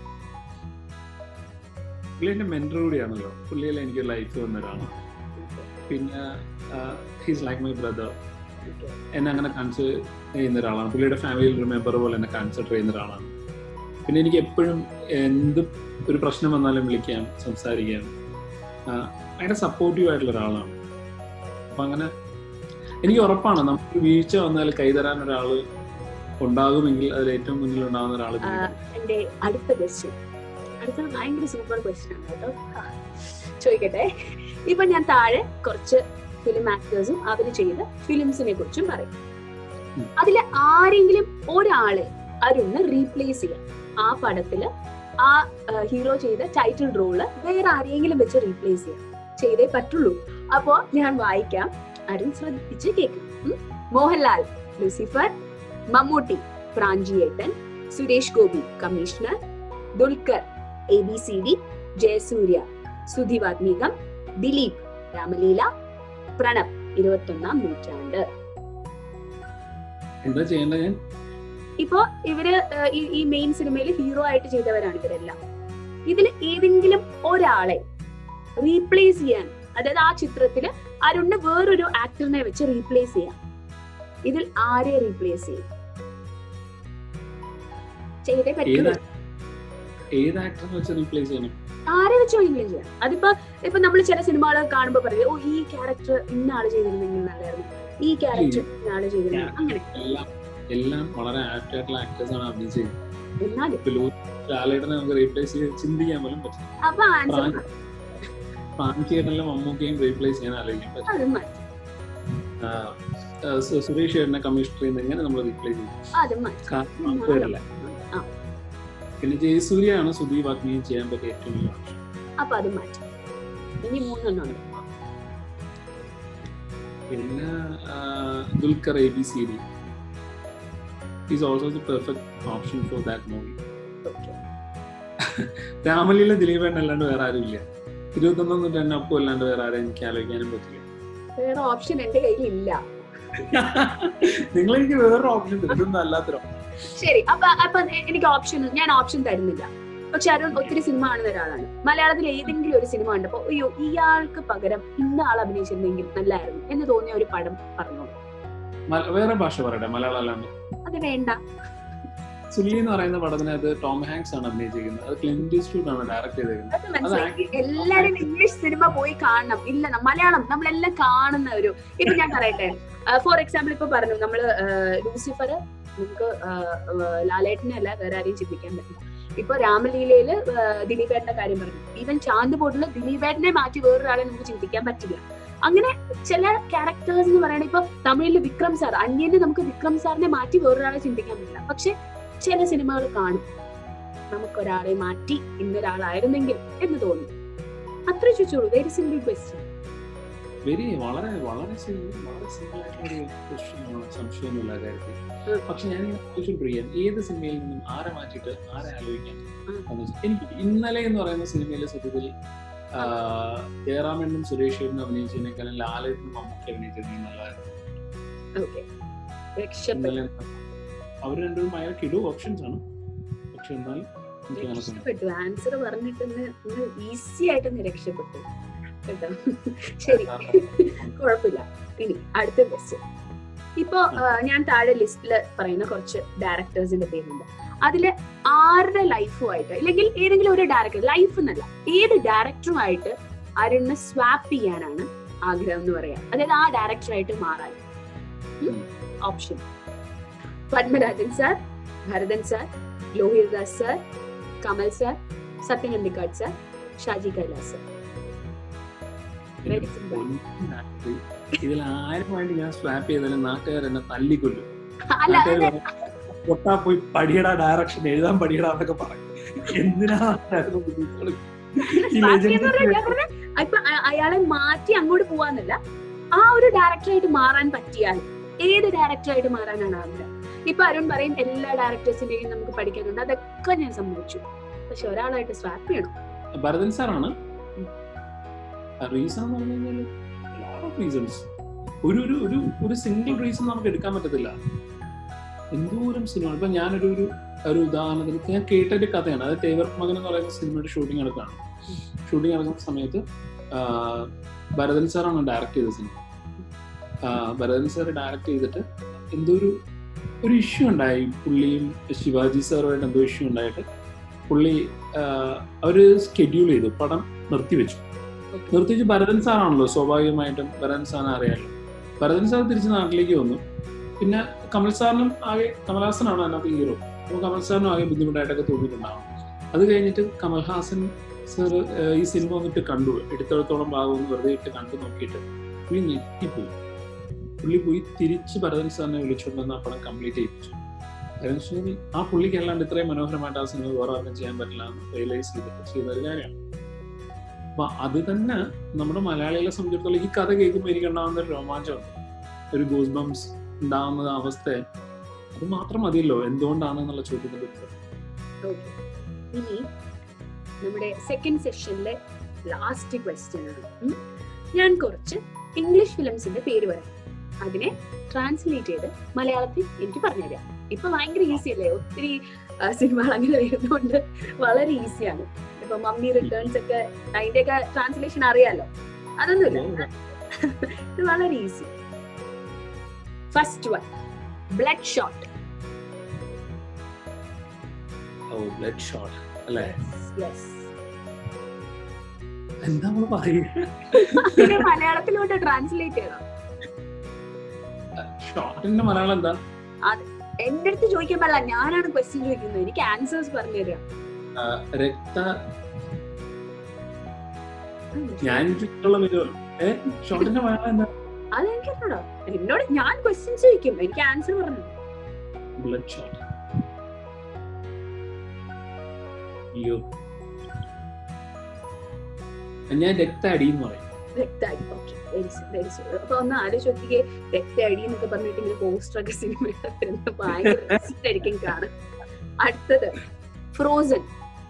പുള്ളി എന്റെ മെന്റർ കൂടിയാണല്ലോ പുള്ളിയിൽ എനിക്ക് ലൈഫ് വന്ന ഒരാളാണ് പിന്നെ ഹീസ് ലൈക്ക് മൈ ബ്രദർ എന്നെ അങ്ങനെ കൺസിഡർ ചെയ്യുന്ന ഒരാളാണ് പുള്ളിയുടെ ഫാമിലിയിൽ ഒരു മെമ്പർ പോലെ എന്നെ കൺസിഡർ ചെയ്യുന്ന ഒരാളാണ് പിന്നെ എനിക്ക് എപ്പോഴും എന്ത് ഒരു പ്രശ്നം വന്നാലും വിളിക്കാം സംസാരിക്കാം ആ, ഭയങ്കര സപ്പോർട്ടീവ് ആയിട്ടുള്ള ഒരാളാണ് അപ്പൊ അങ്ങനെ എനിക്ക് ഉറപ്പാണ് നമുക്ക് വീഴ്ച വന്നാൽ കൈതരാൻ ഒരാൾ ഉണ്ടാകുമെങ്കിൽ അതിൽ ഏറ്റവും മുന്നിൽ ഉണ്ടാകുന്ന ഒരാൾ ആ, എന്റെ അടുത്ത ക്വസ്റ്റ്യൻ അടുത്തത് ഭയങ്കര സൂപ്പർ ക്വസ്റ്റ്യൻ ആണ് കേട്ടോ ആ, ചോദിക്കട്ടെ ഇപ്പൊ ഞാൻ താഴെ കുറച്ച് ഫിലിം ആക്ടേഴ്സും അവര് ചെയ്ത ഫിലിംസിനെ കുറിച്ചും പറയും ഉം. അതില് ആരെങ്കിലും ഒരാളെ അരുണ് റീപ്ലേസ് ചെയ്യാം ആ പടത്തില് ആ ഹീറോ ചെയ്ത ടൈറ്റിൽ റോള് വേറെ ആരെങ്കിലും വെച്ച് റീപ്ലേസ് ചെയ്യാം ചെയ്തേ പറ്റുള്ളൂ അപ്പോ ഞാൻ വായിക്കാം അരുൺ ശ്രദ്ധിച്ച് കേൾക്കും ഉം. Mohanlal Lucifer Mammootty Pranchiyettan Suresh Gopi Commissioner Dulquer A B C D Jayasurya Sudhivathmeekam Dileep Ramaleela Pranav ഇരുപത്തൊന്നാം നൂറ്റാണ്ട് എന്താ ചെയ്യേണ്ടത് ഞാൻ ഇപ്പോ ഇവര് ഏഹ്, ഈ ഈ മെയിൻ സിനിമയിൽ ഹീറോ ആയിട്ട് ചെയ്തവരാണ് ഇവരെല്ലാം ഇതിൽ ഏതെങ്കിലും ഒരാളെ റീപ്ലേസ് ചെയ്യാൻ അതായത് ആ ചിത്രത്തില് അരുണിന് വേറൊരു ആക്ടറിനെ വെച്ച് റീപ്ലേസ് ചെയ്യാം ഇതിൽ ആരെ റീപ്ലേസ് ചെയ്യും ചെയ്തേ ഏത് പറ്റുള്ളൂ ഏത് ആക്ടറിനെ വെച്ച് റീപ്ലേസ് ചെയ്യണം ആരെ വെച്ച് വേണമെങ്കിലും ചെയ്യാം അതിപ്പോ ഇപ്പൊ നമ്മൾ ചില സിനിമകൾ കാണുമ്പോ പറയും ഓ ഈ ക്യാരക്ടർ ഇന്ന ആള് ചെയ്തിരുന്നെങ്കിൽ നല്ലായിരുന്നു ഈ ക്യാരക്ടർ ഇന്ന ആള് ചെയ്തിരുന്നെങ്കിൽ അങ്ങനെ എല്ലാം എല്ലാം വളരെ ആപ്റ്റ് ആയിട്ടുള്ള ആക്ടേഴ്സ് ആണ് അഭിനയിച്ചത് എന്നാലും ഇപ്പൊ ലൂ ലാലേട്ടനെ നമുക്ക് റീപ്ലേസ് ചെയ്ത് ചിന്തിക്കാൻ പോലും പറ്റും അപ്പൊ ആൻസർ പ്രാഞ്ചിയേട്ടനിലും മമ്മൂക്കയും റീപ്ലേസ് ചെയ്യാൻ ആലോചിക്കാൻ പറ്റും അത് മതി ആ, ആ, സു- സുരേഷ് ചേട്ടനെ കമ്മീഷണർ ചെയ്യുന്ന എങ്ങനെ നമ്മൾ റീപ്ലേസ് ചെയ്യും അത് മതി കാരണം നമുക്ക് വരില്ല ആ പിന്നെ ജയസൂര്യയാണ് സുധീപ് അഗ്നിയും ചെയ്യാൻ പറ്റിയ ഏറ്റവും വലിയ ഓപ്ഷൻ അപ്പൊ അത് മാറ്റി ഇനി മൂന്നെണ്ണം ഉണ്ട് പിന്നെ ആ, Dulquer A B C D is also the perfect option for that movie okay Ramaleela ദിലീപേട്ടൻ അല്ലാണ്ട് വേറെ ആരും ഇല്ല ഇരുപത്തൊന്നാം നൂറ്റാണ്ട് അപ്പോ അല്ലാണ്ട് വേറെ ആരെയും എനിക്ക് ആലോചിക്കാനും പറ്റില്ല വേറെ ഓപ്ഷൻ എന്റെ കയ്യിൽ ഇല്ല നിങ്ങൾ എനിക്ക് വേറൊരു ഓപ്ഷൻ തരും ഇതൊന്നും അല്ലാത്തൊരു ശരി അപ്പൊ അപ്പൊ എ- എനിക്ക് ഓപ്ഷൻ ഞാൻ ഓപ്ഷൻ തരുന്നില്ല പക്ഷെ അരുൺ ഒത്തിരി സിനിമ കാണുന്ന ഒരാളാണ് മലയാളത്തിൽ ഏതെങ്കിലും ഒരു സിനിമ കണ്ടപ്പോ അയ്യോ ഇയാൾക്ക് പകരം ഇന്ന ആൾ അഭിനയിച്ചിരുന്നെങ്കിൽ നല്ലായിരുന്നു എന്ന് തോന്നിയ ഒരു പടം പറഞ്ഞോളൂ മല- വേറെ ഭാഷ പറയട്ടെ മലയാളം അല്ലാണ്ട് അത് വേണ്ട സുല്ലി എന്ന് പറയുന്ന പടത്തിനകത്ത് ടോം ഹാങ്സ് ആണ് അഭിനയിച്ചിരിക്കുന്നത് അത് ക്ലിന്റ് ഈസ്റ്റ്വുഡ് ആണ് ഡയറക്ട് ചെയ്തിരിക്കുന്നത് അത് മനസ്സിലാക്കി എല്ലാരും ഇംഗ്ലീഷ് സിനിമ പോയി കാണണം ഇല്ല ന- മലയാളം നമ്മളെല്ലാം കാണുന്ന ഒരു ഇപ്പൊ ഞാൻ പറയട്ടെ ഫോർ എക്സാമ്പിൾ ഇപ്പൊ പറഞ്ഞു നമ്മള് ലൂസിഫർ നമുക്ക് ആ, ആ, ലാലേട്ടനെ അല്ല വേറെ ആരെയും ചിന്തിക്കാൻ പറ്റില്ല ഇപ്പൊ രാമലീലയില് ആ, ദിലീപേട്ടന്റെ കാര്യം പറഞ്ഞു ഈവൻ ചാന്ത് ബോർഡില് ദിലീപേട്ടനെ മാറ്റി വേറൊരാളെ നമുക്ക് ചിന്തിക്കാൻ പറ്റില്ല അങ്ങനെ ചില ക്യാരക്ടേഴ്സ് എന്ന് പറയുന്നത് ഇപ്പൊ തമിഴില് വിക്രം സാർ അന്യന് നമുക്ക് വിക്രം സാറിനെ മാറ്റി വേറൊരാളെ ചിന്തിക്കാൻ പറ്റില്ല പക്ഷെ ചില സിനിമകൾ കാണും നമുക്കൊരാളെ മാറ്റി ഇന്നൊരാളായിരുന്നെങ്കിൽ എന്ന് തോന്നി അത്ര ചോദിച്ചോളൂ വെരി സിമ്പിൾ ക്വസ്റ്റ്യൻ വെരി വളരെ വളരെ simple, വളരെ സിമ്പിൾ ആയിട്ടുള്ള ഒരു ക്വസ്റ്റ്യൻ ആണ് സംശയമൊന്നുമില്ല കാര്യത്തിൽ ഉം. പക്ഷെ ഞാൻ ആലോചിച്ചോണ്ടിരിക്കുകയാണ് ഏത് സിനിമയിൽ നിന്നും ആരെ മാറ്റിയിട്ട് ആരെ ആലോചിക്കാം ഉം. എന്ന് വെച്ചാൽ എനിക്ക് ഇന്നലെ എന്ന് പറയുന്ന സിനിമയിലെ സത്യത്തിൽ ആ, ജയറാമേണ്ണും സുരേഷ് ഏട്ടനും അഭിനയിച്ചതിനേക്കാളും ലാലേട്ടനും മമ്മൂക്കി അഭിനയിച്ചതിനും നല്ലതായിരുന്നു ഓക്കെ രക്ഷപ്പെട്ടു ഇന്നലെ അവർ രണ്ടും ഭയങ്കര കിടു ഓപ്ഷൻസ് ആണ് പക്ഷെ എന്നാലും എനിക്ക് അങ്ങനെ തോന്നി രക്ഷപ്പെട്ടു ആൻസർ പറഞ്ഞിട്ട് ഈസി ആയിട്ടൊന്ന് രക്ഷപ്പെട്ടു കേട്ടോ ശരി കുഴപ്പമില്ല ഇനി അടുത്ത ക്വസ്റ്റ്യൻ ഇപ്പോ ആ, ഞാൻ താഴെ ലിസ്റ്റിൽ പറയുന്ന കുറച്ച് ഡയറക്ടേഴ്സിന്റെ പേരുണ്ട് അതില് ആരുടെ ലൈഫുമായിട്ട് അല്ലെങ്കിൽ ഏതെങ്കിലും ഒരു ഡയറക്ടർ ലൈഫ് എന്നല്ല ഏത് ഡയറക്ടറുമായിട്ട് അരുണിനെ സ്വാപ്പ് ചെയ്യാനാണ് ആഗ്രഹം എന്ന് പറയാം അതായത് ആ ഡയറക്ടറായിട്ട് മാറാൻ option Padmarajan sir Bharathan sir Lohithadas sir Kamal sir Sathyan Anthikad sir Shaji Kailas sir very simple പൊന്നായിട്ട് ഇതിൽ ആരുമായിട്ട് ഞാൻ സ്വാപ്പ് ചെയ്താലും നാട്ടുകാർ എന്നെ തല്ലിക്കൊല്ലും അല്ല നാട്ടുകാർ അതെ, പറയും, പൊട്ടാ പോയി പഠിയടാ ഡയറക്ഷൻ എഴുതാൻ പഠിയടാ എന്നൊക്കെ പറയും എന്തിനാ ആൾക്കാരൊക്കെ ബുദ്ധിമുട്ടുകൾ? ഈ ബാക്കി legend എന്ന് പറഞ്ഞാൽ ഞാൻ പറഞ്ഞ ഇപ്പൊ അ- അയാളെ മാറ്റി അങ്ങോട്ട് പോവാന്നല്ല ആ ഒരു ഡയറക്ടറായിട്ട് മാറാൻ പറ്റിയാൽ ഏത് ഡയറക്ടറായിട്ട് മാറാനാണ് ആഗ്രഹം ഇപ്പൊ അരുൺ പറയും എല്ലാ ഡയറക്ടേഴ്സിന്റെയും നമുക്ക് പഠിക്കാനുണ്ട് അതൊക്കെ ഞാൻ സമ്മതിച്ചു പക്ഷെ ഒരാളായിട്ട് സ്വാപ്പ് ചെയ്യണം ഭരതൻ സാറാണ് റീസൺ എന്ന് പറഞ്ഞു കഴിഞ്ഞാൽ റീസൺസ് ഒരു ഒരു ഒരു ഒരു സിംഗിൾ റീസൺ നമുക്ക് എടുക്കാൻ പറ്റത്തില്ല എന്തോരം സിനിമ ഇപ്പൊ ഞാനൊരു ഒരു ഒരു ഉദാഹരണത്തിന് ഇപ്പൊ ഞാൻ കേട്ടൊരു കഥയാണ് അത് തേവർ മകൻ എന്ന് പറയുന്ന സിനിമയുടെ ഷൂട്ടിംഗ് നടക്കുകയാണ് ഷൂട്ടിംഗ് നടക്കുന്ന സമയത്ത് ആ, ഭരതൻ സാറാണ് ഡയറക്ട് ചെയ്ത സിനിമ ആ, ഭരതൻ സാർ ഡയറക്ട് ചെയ്തിട്ട് എന്തോ ഒരു ഒരു ഇഷ്യൂ ഉണ്ടായി പുള്ളിയും ശിവാജി സാറുമായിട്ട് എന്തോ ഇഷ്യൂ ഉണ്ടായിട്ട് പുള്ളി ആഹ്, അവര് സ്കെഡ്യൂൾ ചെയ്തു പടം നിർത്തിവെച്ചു Okay. നിർത്തിവെച്ച് ഭരതൻ സാറാണല്ലോ സ്വാഭാവികമായിട്ടും ഭരതൻ സാറിനെ അറിയാമല്ലോ ഭരതൻ സാർ തിരിച്ച് നാട്ടിലേക്ക് വന്നു പിന്നെ കമൽ സാറിനും ആകെ കമൽഹാസനാണ് അതിനകത്ത് ഹീറോ അപ്പോൾ കമൽ സാറിനും ആകെ ബുദ്ധിമുട്ടായിട്ടൊക്കെ തോന്നിയിട്ടുണ്ടാവും അത് കഴിഞ്ഞിട്ട് കമൽഹാസൻ സാർ ഈ സിനിമ വന്നിട്ട് കണ്ടു എടുത്തിടത്തോളം ഭാഗം ഒന്ന് വെറുതെ ഇട്ട് കണ്ടു നോക്കിയിട്ട് പുള്ളി ഞെട്ടിപ്പോയി പുള്ളി പോയി തിരിച്ച് ഭരതൻ സാറിനെ വിളിച്ചുകൊണ്ടുവന്ന് ആ പടം കംപ്ലീറ്റ് ചെയ്യിപ്പിച്ചു ഭരതൻ സാർ ആ പുള്ളിക്ക് അല്ലാണ്ട് ഇത്രയും മനോഹരമായിട്ട് ആ സിനിമ വേറെ ആർക്കും ചെയ്യാൻ പറ്റില്ല എന്ന് റിയലൈസ് ചെയ്തിട്ട് ചെയ്ത ഒരു കാര്യമാണ് അപ്പൊ അത് തന്നെ നമ്മുടെ മലയാളികളെ സംബന്ധിച്ചിടത്തോളം ഈ കഥ കേൾക്കുമ്പോൾ എനിക്ക് ഉണ്ടാകുന്ന ഒരു രോമാഞ്ചമുണ്ട് ഒരു ഗൂസ് ബംസ് ഉണ്ടാകുന്ന അവസ്ഥ അത് മാത്രം മതിയല്ലോ എന്തുകൊണ്ടാണ് എന്നുള്ള ചോദ്യത്തിന്റെ ഉത്തരം Okay. ഇനി നമ്മുടെ സെക്കൻഡ് സെഷനിലെ ലാസ്റ്റ് ക്വസ്റ്റ്യൻ ആണ് ഉം. ഞാൻ കുറച്ച് ഇംഗ്ലീഷ് ഫിലിംസിന്റെ പേര് പറയാം അതിനെ ട്രാൻസ്ലേറ്റ് ചെയ്ത് മലയാളത്തിൽ എനിക്ക് പറഞ്ഞുതരാം ഇപ്പൊ ഭയങ്കര ഈസി അല്ലേ ഒത്തിരി സിനിമകൾ അങ്ങനെ വരുന്നതുകൊണ്ട് വളരെ ഈസിയാണ് ഇപ്പൊ മമ്മി റിട്ടേൺസ് ഒക്കെ അതിന്റെയൊക്കെ ട്രാൻസ്ലേഷൻ അറിയാലോ അതൊന്നുമില്ല ഇത് വളരെ easy first one blood shot oh blood shot അല്ലേ യെസ് എന്താ നമ്മൾ പറയുക പിന്നെ മലയാളത്തിലോട്ട് ട്രാൻസ്ലേറ്റ് ചെയ്യണം ഷോട്ടിന്റെ മലയാളം എന്താ എന്റെ അടുത്ത് ചോദിക്കാൻ പാടില്ല ഞാനാണ് ക്വസ്റ്റ്യൻ ചോദിക്കുന്നത് എനിക്ക് ആൻസേഴ്സ് പറഞ്ഞു തരാം ആ, രക്ത ഞാൻ ചുറ്റുള്ള വരുമല്ലോ ഏ ഷോട്ടിന്റെ മലയാളം എന്താ അതെനിക്കറിഞ്ഞോ എന്നോട് ഞാൻ ക്വസ്റ്റ്യൻസ് ചോദിക്കും എനിക്ക് ആൻസർ പറഞ്ഞു ബ്ലഡ് ഷോട്ട് അയ്യോ ഞാൻ രക്താടി എന്ന് പറയും രക്താടി ഓക്കെ വെരി വെരി സോറി അപ്പൊ ഒന്ന് ആലോചിച്ച് നോക്കിക്കേ രക്താടി എന്നൊക്കെ പറഞ്ഞിട്ട് ഇങ്ങനെ പോസ്റ്റർ ഒക്കെ സിനിമ ഭയങ്കര രസം ആയിരിക്കും കാണാൻ അടുത്തത് ഫ്രോസൺ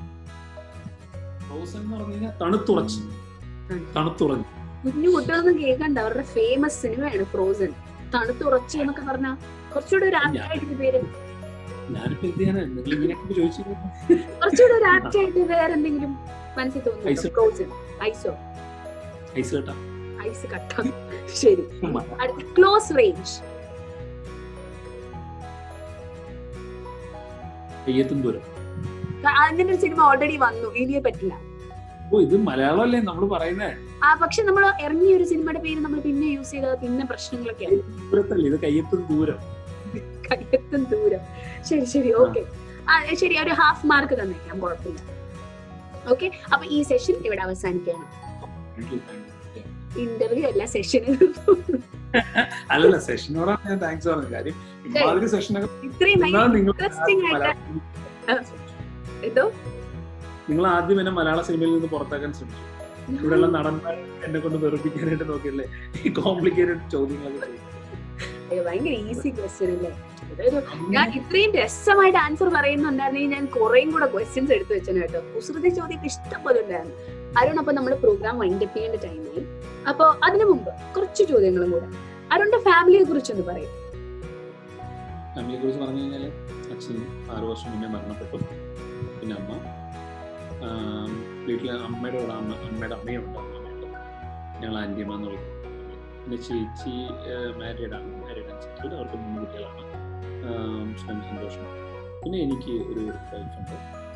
റോസൻ എന്ന് പറഞ്ഞു കഴിഞ്ഞാൽ തണുത്തുറച്ച് തണുത്തുറഞ്ഞു കുഞ്ഞു കുട്ടികളൊന്നും കേൾക്കണ്ട അവരുടെ ഫേമസ് സിനിമയാണ് ഫ്രോസൺ തണുത്തുറച്ചു എന്നൊക്കെ പറഞ്ഞാൽ കുറച്ചുകൂടെ ഒരു ആപ്റ്റായിട്ട് പേര് ഞാനിപ്പോ എന്ത് ചെയ്യാനാ നിങ്ങൾ ഇങ്ങനെയൊക്കെ ചോദിച്ചു കുറച്ചുകൂടെ ഒരു ആപ്റ്റായിട്ട് വേറെ എന്തെങ്കിലും മനസ്സിൽ Ice. തോന്നുന്നു ഫ്രോസൺ ഐസോ ഐസ് കേട്ടാ ഐസ് കട്ട ശരി അടുത്ത ക്ലോസ് റേഞ്ച് കയ്യെത്തും ദൂരം അങ്ങനെ ഒരു സിനിമ ഓൾറെഡി വന്നു ഇനിയെ പറ്റില്ല ഓ ഇത് മലയാളമല്ലേ നമ്മൾ പറയുന്നേ ആ പക്ഷെ നമ്മൾ ഇറങ്ങിയ ഒരു സിനിമയുടെ പേര് നമ്മൾ പിന്നെ യൂസ് ചെയ്താൽ പിന്നെ പ്രശ്നങ്ങളൊക്കെയാണ് ദൂരത്തല്ലേ ഇത് കയ്യെത്തും ദൂരം കയ്യെത്തും ദൂരം ശരി ശരി ഓക്കെ ആ ശരി ഒരു ഹാഫ് മാർക്ക് തന്നേക്കാം കുഴപ്പമില്ല ഓക്കെ അപ്പൊ ഈ സെഷൻ ഇവിടെ അവസാനിക്കുകയാണ് Thank you, thank you. Interview അല്ല സെഷൻ അല്ലല്ല സെഷനോടാണ് ഞാൻ താങ്ക്സ് പറഞ്ഞത് കാര്യം ഇമാതിരി സെഷനൊക്കെ ഇത്രയും എന്നാ നിങ്ങൾ ഇൻട്രസ്റ്റിംഗ് ആയിട്ട് മലയാളം- എന്തോ നിങ്ങൾ ആദ്യം എന്നെ മലയാള സിനിമയിൽ നിന്ന് പുറത്താക്കാൻ ശ്രമിച്ചു ഇവിടെയുള്ള നടന്മാർ എന്നെ കൊണ്ട് വെറുപ്പിക്കാനായിട്ട് നോക്കിയല്ലേ ഈ കോംപ്ലിക്കേറ്റഡ് ചോദ്യങ്ങളൊക്കെ ചോദിച്ചു. അയ്യോ, ഭയങ്കര ഈസി ക്വസ്റ്റ്യൻ അല്ലേ ഇതൊരു ഞാൻ ഇത്രയും രസമായിട്ട് ആൻസർ പറയുന്നുണ്ടായിരുന്നെങ്കിൽ ഞാൻ കുറേയും കൂടെ ക്വസ്റ്റ്യൻസ് എടുത്തു വെച്ചു കേട്ടോ കുസൃതി ചോദ്യം ഇഷ്ടം പോലെ ഉണ്ടായിരുന്നു അരുൺ അപ്പൊ നമ്മൾ പ്രോഗ്രാം വൈൻഡ് അപ്പ് ചെയ്യേണ്ട ടൈമായി അപ്പൊ അതിനു മുമ്പ് കുറച്ച് ചോദ്യങ്ങളും കൂടെ അരുണിന്റെ ഫാമിലിയെ കുറിച്ചൊന്ന് പറയും ഫാമിലിയെ കുറിച്ച് പറഞ്ഞു കഴിഞ്ഞാൽ അച്ഛൻ ആറു വർഷം മുന്നേ മരണപ്പെട്ടു പിന്നെ അമ്മ ആം, വീട്ടിലെ അമ്മയുടെ കൂടെ അമ്മ അമ്മയുടെ അമ്മയുണ്ട് അമ്മയുണ്ട് ഞങ്ങൾ ആൻറ്റിയമ്മ എന്ന് വിളിക്കും പിന്നെ ചേച്ചി മാരീഡ് ആണ് മാരീഡ് ആൻഡ് സെറ്റിൽഡ് അവർക്ക് മൂന്ന് കുട്ടികളാണ് ആം, സ്വയം സന്തോഷം പിന്നെ എനിക്ക് ഒരു വൈഫുണ്ട്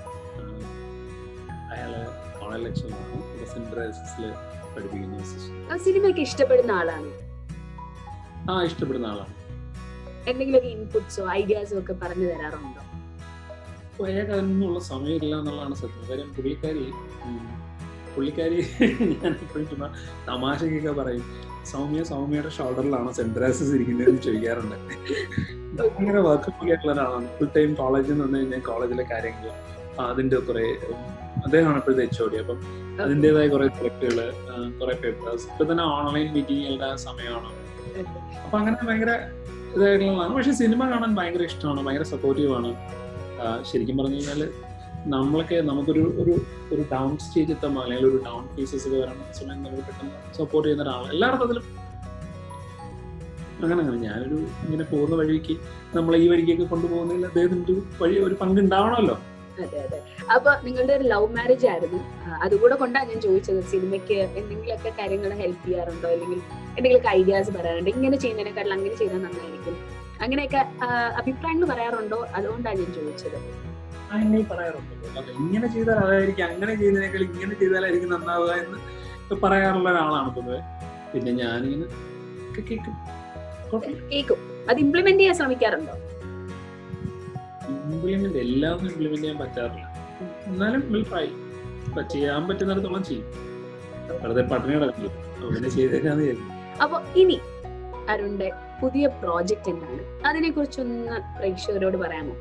അയാൾ കോളേജ് ലെക്ചറാണ് ഇവിടെ സെൻറ്റ് റൈസസിൽ പഠിപ്പിക്കുന്ന assistant. ആ സിനിമയൊക്കെ ഇഷ്ടപ്പെടുന്ന ആളാണ് ആ ഇഷ്ടപ്പെടുന്ന ആളാണ് എന്തെങ്കിലുമൊക്കെ ഇൻപുട്സോ ഐഡിയാസോ ഒക്കെ പറഞ്ഞു തരാറുണ്ടോ അയാൾക്ക് അതിനൊന്നുള്ള സമയമില്ല എന്നുള്ളതാണ് സത്യം കാര്യം പുള്ളിക്കാരി ഉം, പുള്ളിക്കാരി ഞാൻ എപ്പോഴും ചുമ്മാ തമാശക്കൊക്കെ പറയും സൗമ്യ സൗമ്യയുടെ ഷോൾഡറിലാണ് സെൻട്രാസസ് ഇരിക്കുന്നതെന്ന് ചോദിക്കാറുണ്ട് അങ്ങനെ വർക്ക് ആയിട്ടുള്ള ഒരാളാണ് ഫുൾ ടൈം കോളേജിൽ നിന്ന് വന്നു കഴിഞ്ഞാൽ കോളേജിലെ കാര്യങ്ങൾ അതിന്റെ കുറെ ഉം, അദ്ദേഹമാണ് ഇപ്പോഴത്തെ എച്ച് ഓടി അപ്പം അതിൻ്റെതായ കുറെ തിരക്കുകൾ കുറെ പേപ്പേഴ്സ് ഇപ്പൊ തന്നെ ഓൺലൈൻ മീറ്റിങ്ങുകളുടെ സമയമാണ് അപ്പൊ അങ്ങനെ ഭയങ്കര ഇതായിട്ടുള്ളതാണ് പക്ഷെ സിനിമ കാണാൻ ഭയങ്കര ഇഷ്ടമാണ് ഭയങ്കര സപ്പോർട്ടീവ് ആണ് ആ, ശരിക്കും പറഞ്ഞു കഴിഞ്ഞാല് നമ്മളൊക്കെ നമുക്കൊരു ഒരു ഒരു ഡൗൺ സ്റ്റേജ് എത്തുമ്പോൾ അല്ലെങ്കിൽ ഒരു ഡൗൺ ഫേസസ് ഒക്കെ വരണ സമയം നമുക്ക് പെട്ടെന്ന് സപ്പോർട്ട് ചെയ്യുന്ന ഒരാൾ എല്ലാ അർത്ഥത്തിലും അങ്ങനെ അങ്ങനെ ഞാനൊരു ഇങ്ങനെ പോകുന്ന വഴിക്ക് നമ്മളെ ഈ വഴിക്കൊക്കെ കൊണ്ടുപോകുന്നതിൽ അദ്ദേഹത്തിന് ഒരു വഴി ഒരു പങ്ക് ഉണ്ടാവണമല്ലോ അതെ അതെ അപ്പൊ നിങ്ങളുടെ ഒരു ലവ് മാരേജ് ആയിരുന്നു ആ, അതുകൂടെ കൊണ്ടാണ് ഞാൻ ചോദിച്ചത് സിനിമയ്ക്ക് എന്തെങ്കിലുമൊക്കെ കാര്യങ്ങൾ ഹെൽപ്പ് ചെയ്യാറുണ്ടോ അല്ലെങ്കിൽ എന്തെങ്കിലുമൊക്കെ ഐഡിയാസ് പറയാറുണ്ടോ ഇങ്ങനെ ചെയ്യുന്നതിനെക്കാട്ടിൽ അങ്ങനെ ചെയ്താൽ നന്നായിരിക്കും അങ്ങനെയൊക്കെ ആ, അഭിപ്രായങ്ങൾ പറയാറുണ്ടോ അതുകൊണ്ടാണ് ഞാൻ ചോദിച്ചത് ആ, അഭിപ്രായങ്ങൾ പറയാറുണ്ട് അത് ഇങ്ങനെ ചെയ്താൽ അതായിരിക്കും അങ്ങനെ ചെയ്യുന്നതിനേക്കാൾ ഇങ്ങനെ ചെയ്താലായിരിക്കും നന്നാവുക എന്ന് പറയാറുള്ള ഒരാളാണ് പൊതുവെ പിന്നെ ഞാനിങ്ങനെ ഒക്കെ കേൾക്കും കുഴപ്പമില്ല. കേൾക്കും അത് ഇംപ്ലിമെന്റ് ചെയ്യാൻ ശ്രമിക്കാറുണ്ടോ ഇംപ്ലിമെന്റ് എല്ലാം ഇംപ്ലിമെന്റ് ചെയ്യാൻ പറ്റാറില്ല എന്നാലും വിൽ ട്രൈ ചെയ്യാൻ പറ്റുന്നിടത്തോളം ചെയ്യും വെറുതെ പട്ടിണി കിടക്കില്ല അങ്ങനെ ചെയ്തേക്കാന്ന് വിചാരിക്കും അപ്പൊ ഇനി അരുണിന്റെ പുതിയ പ്രോജക്റ്റ് എന്താണ് അതിനെ കുറിച്ചൊന്ന് പ്രേക്ഷകരോട് പറയാമോ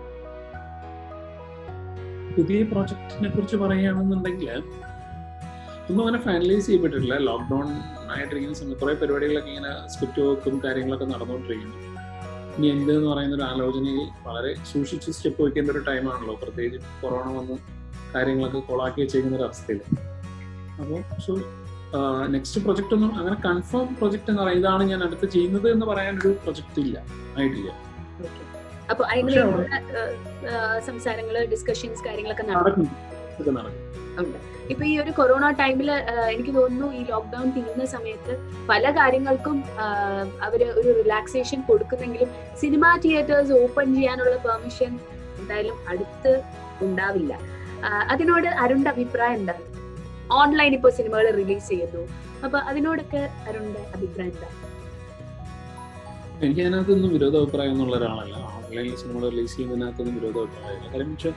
പുതിയ പ്രോജക്റ്റിനെ കുറിച്ച് പറയുകയാണെന്നുണ്ടെങ്കിൽ ഒന്നും അങ്ങനെ ഫൈനലൈസ് ചെയ്യപ്പെട്ടിട്ടില്ല ലോക്ക്ഡൌൺ ആയിട്ടിരിക്കുന്ന സമയത്ത് കുറെ പരിപാടികളൊക്കെ ഇങ്ങനെ സ്ക്രിപ്റ്റ് വർക്കും കാര്യങ്ങളൊക്കെ നടന്നുകൊണ്ടിരിക്കുന്നു ഇനി എന്ത് എന്ന് പറയുന്ന ഒരു ആലോചനയിൽ വളരെ സൂക്ഷിച്ച് സ്റ്റെപ്പ് വയ്ക്കേണ്ട ഒരു ടൈമാണല്ലോ പ്രത്യേകിച്ച് കൊറോണ വന്ന് കാര്യങ്ങളൊക്കെ കൊളാക്കി വെച്ചേക്കുന്ന ഒരു അവസ്ഥയിൽ അപ്പോൾ സോ നെക്സ്റ്റ് പ്രൊജക്റ്റ് ഒന്നും അങ്ങനെ കൺഫേം പ്രൊജക്ട് എന്ന് പറയുന്നത് ഇതാണ് ഞാൻ അടുത്ത് ചെയ്യുന്നത് എന്ന് പറയാൻ ഒരു പ്രൊജക്റ്റ് ഇല്ല ആയിട്ടില്ല അപ്പൊ അതിന് പക്ഷേ അവിടെ- സംസാരങ്ങള് ഡിസ്കഷൻസ് കാര്യങ്ങളൊക്കെ നടക്കും നടക്കും ഇതൊക്കെ നടക്കും ഉണ്ട് ഇപ്പൊ ഈ ഒരു കൊറോണ ടൈമില് എനിക്ക് തോന്നുന്നു ഈ ലോക്ക്ഡൌൺ തീരുന്ന സമയത്ത് പല കാര്യങ്ങൾക്കും ആ, അവര് ഒരു റിലാക്സേഷൻ കൊടുക്കുന്നെങ്കിലും സിനിമാ തിയേറ്റേഴ്സ് ഓപ്പൺ ചെയ്യാനുള്ള പെർമിഷൻ എന്തായാലും അടുത്ത് ഉണ്ടാവില്ല ആ, അതിനോട് അരുണിന്റെ അഭിപ്രായം എന്താണ് ഓൺലൈൻ ഇപ്പൊ സിനിമകൾ റിലീസ് ചെയ്യുന്നു അപ്പൊ അതിനോടൊക്കെ അരുണിന്റെ അഭിപ്രായം എന്താ എനിക്ക് അതിനകത്തൊന്നും വിരോധ അഭിപ്രായം എന്നുള്ള ഒരാളല്ല ഓൺലൈനിൽ സിനിമകൾ റിലീസ് ചെയ്യുന്നതിനകത്തൊന്നും വിരോധ അഭിപ്രായമില്ല കാര്യം വെച്ചാൽ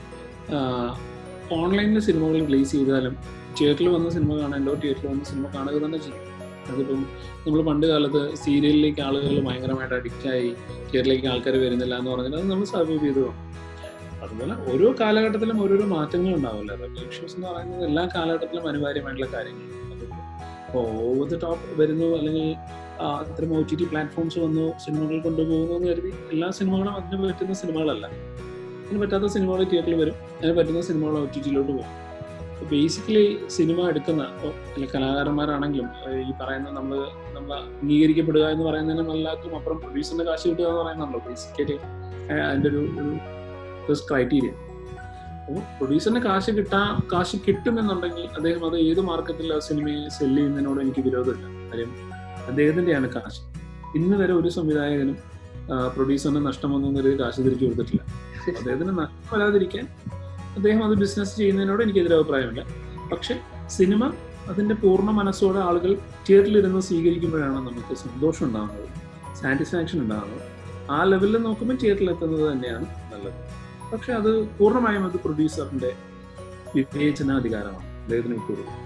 ഓൺലൈനിൽ സിനിമകൾ റിലീസ് ചെയ്താലും തിയേറ്ററിൽ വന്ന സിനിമ കാണേണ്ടോ തിയേറ്ററിൽ വന്ന സിനിമ കാണുക തന്നെ ചെയ്യും അതിപ്പം നമ്മൾ പണ്ട് കാലത്ത് സീരിയലിലേക്ക് ആളുകൾ ഭയങ്കരമായിട്ട് അഡിക്റ്റ് ആയി തിയേറ്ററിലേക്ക് ആൾക്കാർ വരുന്നില്ല എന്ന് പറഞ്ഞാൽ അത് നമ്മൾ സർവൈവ് ചെയ്തു പോകും അതുപോലെ ഓരോ കാലഘട്ടത്തിലും ഓരോരോ മാറ്റങ്ങൾ ഉണ്ടാവില്ല റെവല്യൂഷൻസ് എന്ന് പറയുന്നത് എല്ലാ കാലഘട്ടത്തിലും അനിവാര്യമായിട്ടുള്ള കാര്യങ്ങൾ അപ്പോൾ ഓവർ ദ ടോപ്പ് വരുന്നു അല്ലെങ്കിൽ ആ, അത്തരം ഒ ടി ടി പ്ലാറ്റ്ഫോംസ് വന്നു സിനിമകൾ കൊണ്ടുപോകുന്നു എന്ന് കരുതി എല്ലാ സിനിമകളും അതിന് പറ്റുന്ന സിനിമകളല്ല അതിന് പറ്റാത്ത സിനിമകൾ തിയേറ്ററിൽ വരും അതിന് പറ്റുന്ന സിനിമകൾ ഒ ടി ടിയിലോട്ട് പോകും ബേസിക്കലി സിനിമ എടുക്കുന്ന ഇപ്പോൾ അല്ലെങ്കിൽ കലാകാരന്മാരാണെങ്കിലും ഏഹ് ഈ പറയുന്ന നമ്മൾ നമ്മൾ അംഗീകരിക്കപ്പെടുക എന്ന് പറയുന്നതിനും എല്ലാത്തിനും അപ്പുറം പ്രൊഡ്യൂസറിന്റെ കാശ് കിട്ടുക എന്ന് പറയുന്നുണ്ടല്ലോ ബേസിക്കലി അതിൻ്റെ ഒരു ഒരു ക്രൈറ്റീരിയ അപ്പോൾ പ്രൊഡ്യൂസറിന് കാശ് കിട്ടാ കാശ് കിട്ടുമെന്നുണ്ടെങ്കിൽ അദ്ദേഹം അത് ഏത് മാർക്കറ്റിൽ ആ സിനിമയെ സെല്ല് ചെയ്യുന്നതിനോട് എനിക്ക് വിരോധമില്ല കാര്യം അദ്ദേഹത്തിന്റെയാണ് കാശ് ഇന്ന് വരെ ഒരു സംവിധായകനും പ്രൊഡ്യൂസറിന് നഷ്ടമൊന്നും കരുതി കാശ് തിരിച്ചു കൊടുത്തിട്ടില്ല അദ്ദേഹത്തിന് നഷ്ടം വരാതിരിക്കാൻ അദ്ദേഹം അത് ബിസിനസ് ചെയ്യുന്നതിനോട് എനിക്ക് എതിരഭിപ്രായമില്ല പക്ഷെ സിനിമ അതിന്റെ പൂർണ്ണ മനസ്സോടെ ആളുകൾ തിയേറ്ററിലിരുന്ന് സ്വീകരിക്കുമ്പോഴാണ് നമുക്ക് സന്തോഷം ഉണ്ടാകുന്നത് സാറ്റിസ്ഫാക്ഷൻ ഉണ്ടാകുന്നത് ആ ലെവലിൽ നോക്കുമ്പോൾ തിയേറ്ററിൽ എത്തുന്നത് തന്നെയാണ് നല്ലത് പക്ഷെ അത് പൂർണ്ണമായും അത് പ്രൊഡ്യൂസറിന്റെ വിവേചനാധികാരമാണ് അദ്ദേഹത്തിന് വിട്ടുകൊടുക്കും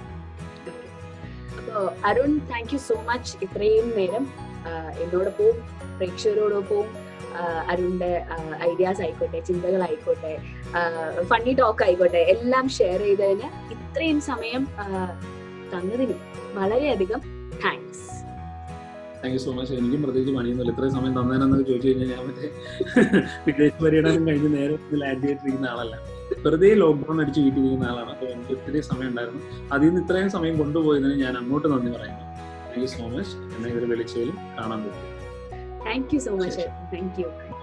അപ്പോ Arun thank you so much ഇത്രയും നേരം ആ, എന്നോടൊപ്പവും പ്രേക്ഷകരോടൊപ്പവും ആ, അരുണിന്റെ ഐഡിയാസ് ആയിക്കോട്ടെ ചിന്തകളായിക്കോട്ടെ ഫണ്ണി ടോക്ക് ആയിക്കോട്ടെ എല്ലാം ഷെയർ ചെയ്തതിന് ഇത്രയും സമയം ആ, തന്നതിന് വളരെയധികം thanks thank you so much എനിക്കും പ്രത്യേകിച്ച് പണിയൊന്നുമില്ല ഇത്രയും സമയം തന്നേനെന്നൊക്കെ ചോദിച്ചു കഴിഞ്ഞാൽ ഞാൻ മറ്റേ വിദേശ പര്യടനം കഴിഞ്ഞ് നേരെ ഇതിൽ ആഡ് ചെയ്തിട്ടിരിക്കുന്ന ആളല്ല വെറുതെ ലോക്ക്ഡൌൺ അടിച്ച് വീട്ടിലിരിക്കുന്ന ആളാണ് അപ്പോൾ എനിക്ക് ഇത്രയും സമയം ഉണ്ടായിരുന്നു അതിൽ നിന്ന് ഇത്രയും സമയം കൊണ്ടുപോയതിന് ഞാൻ അങ്ങോട്ട് നന്ദി പറയുന്നു താങ്ക് യു സോ മച്ച് എന്നെ ഇതിൽ വിളിച്ചതിലും കാണാൻ പറ്റും thank you so much thank U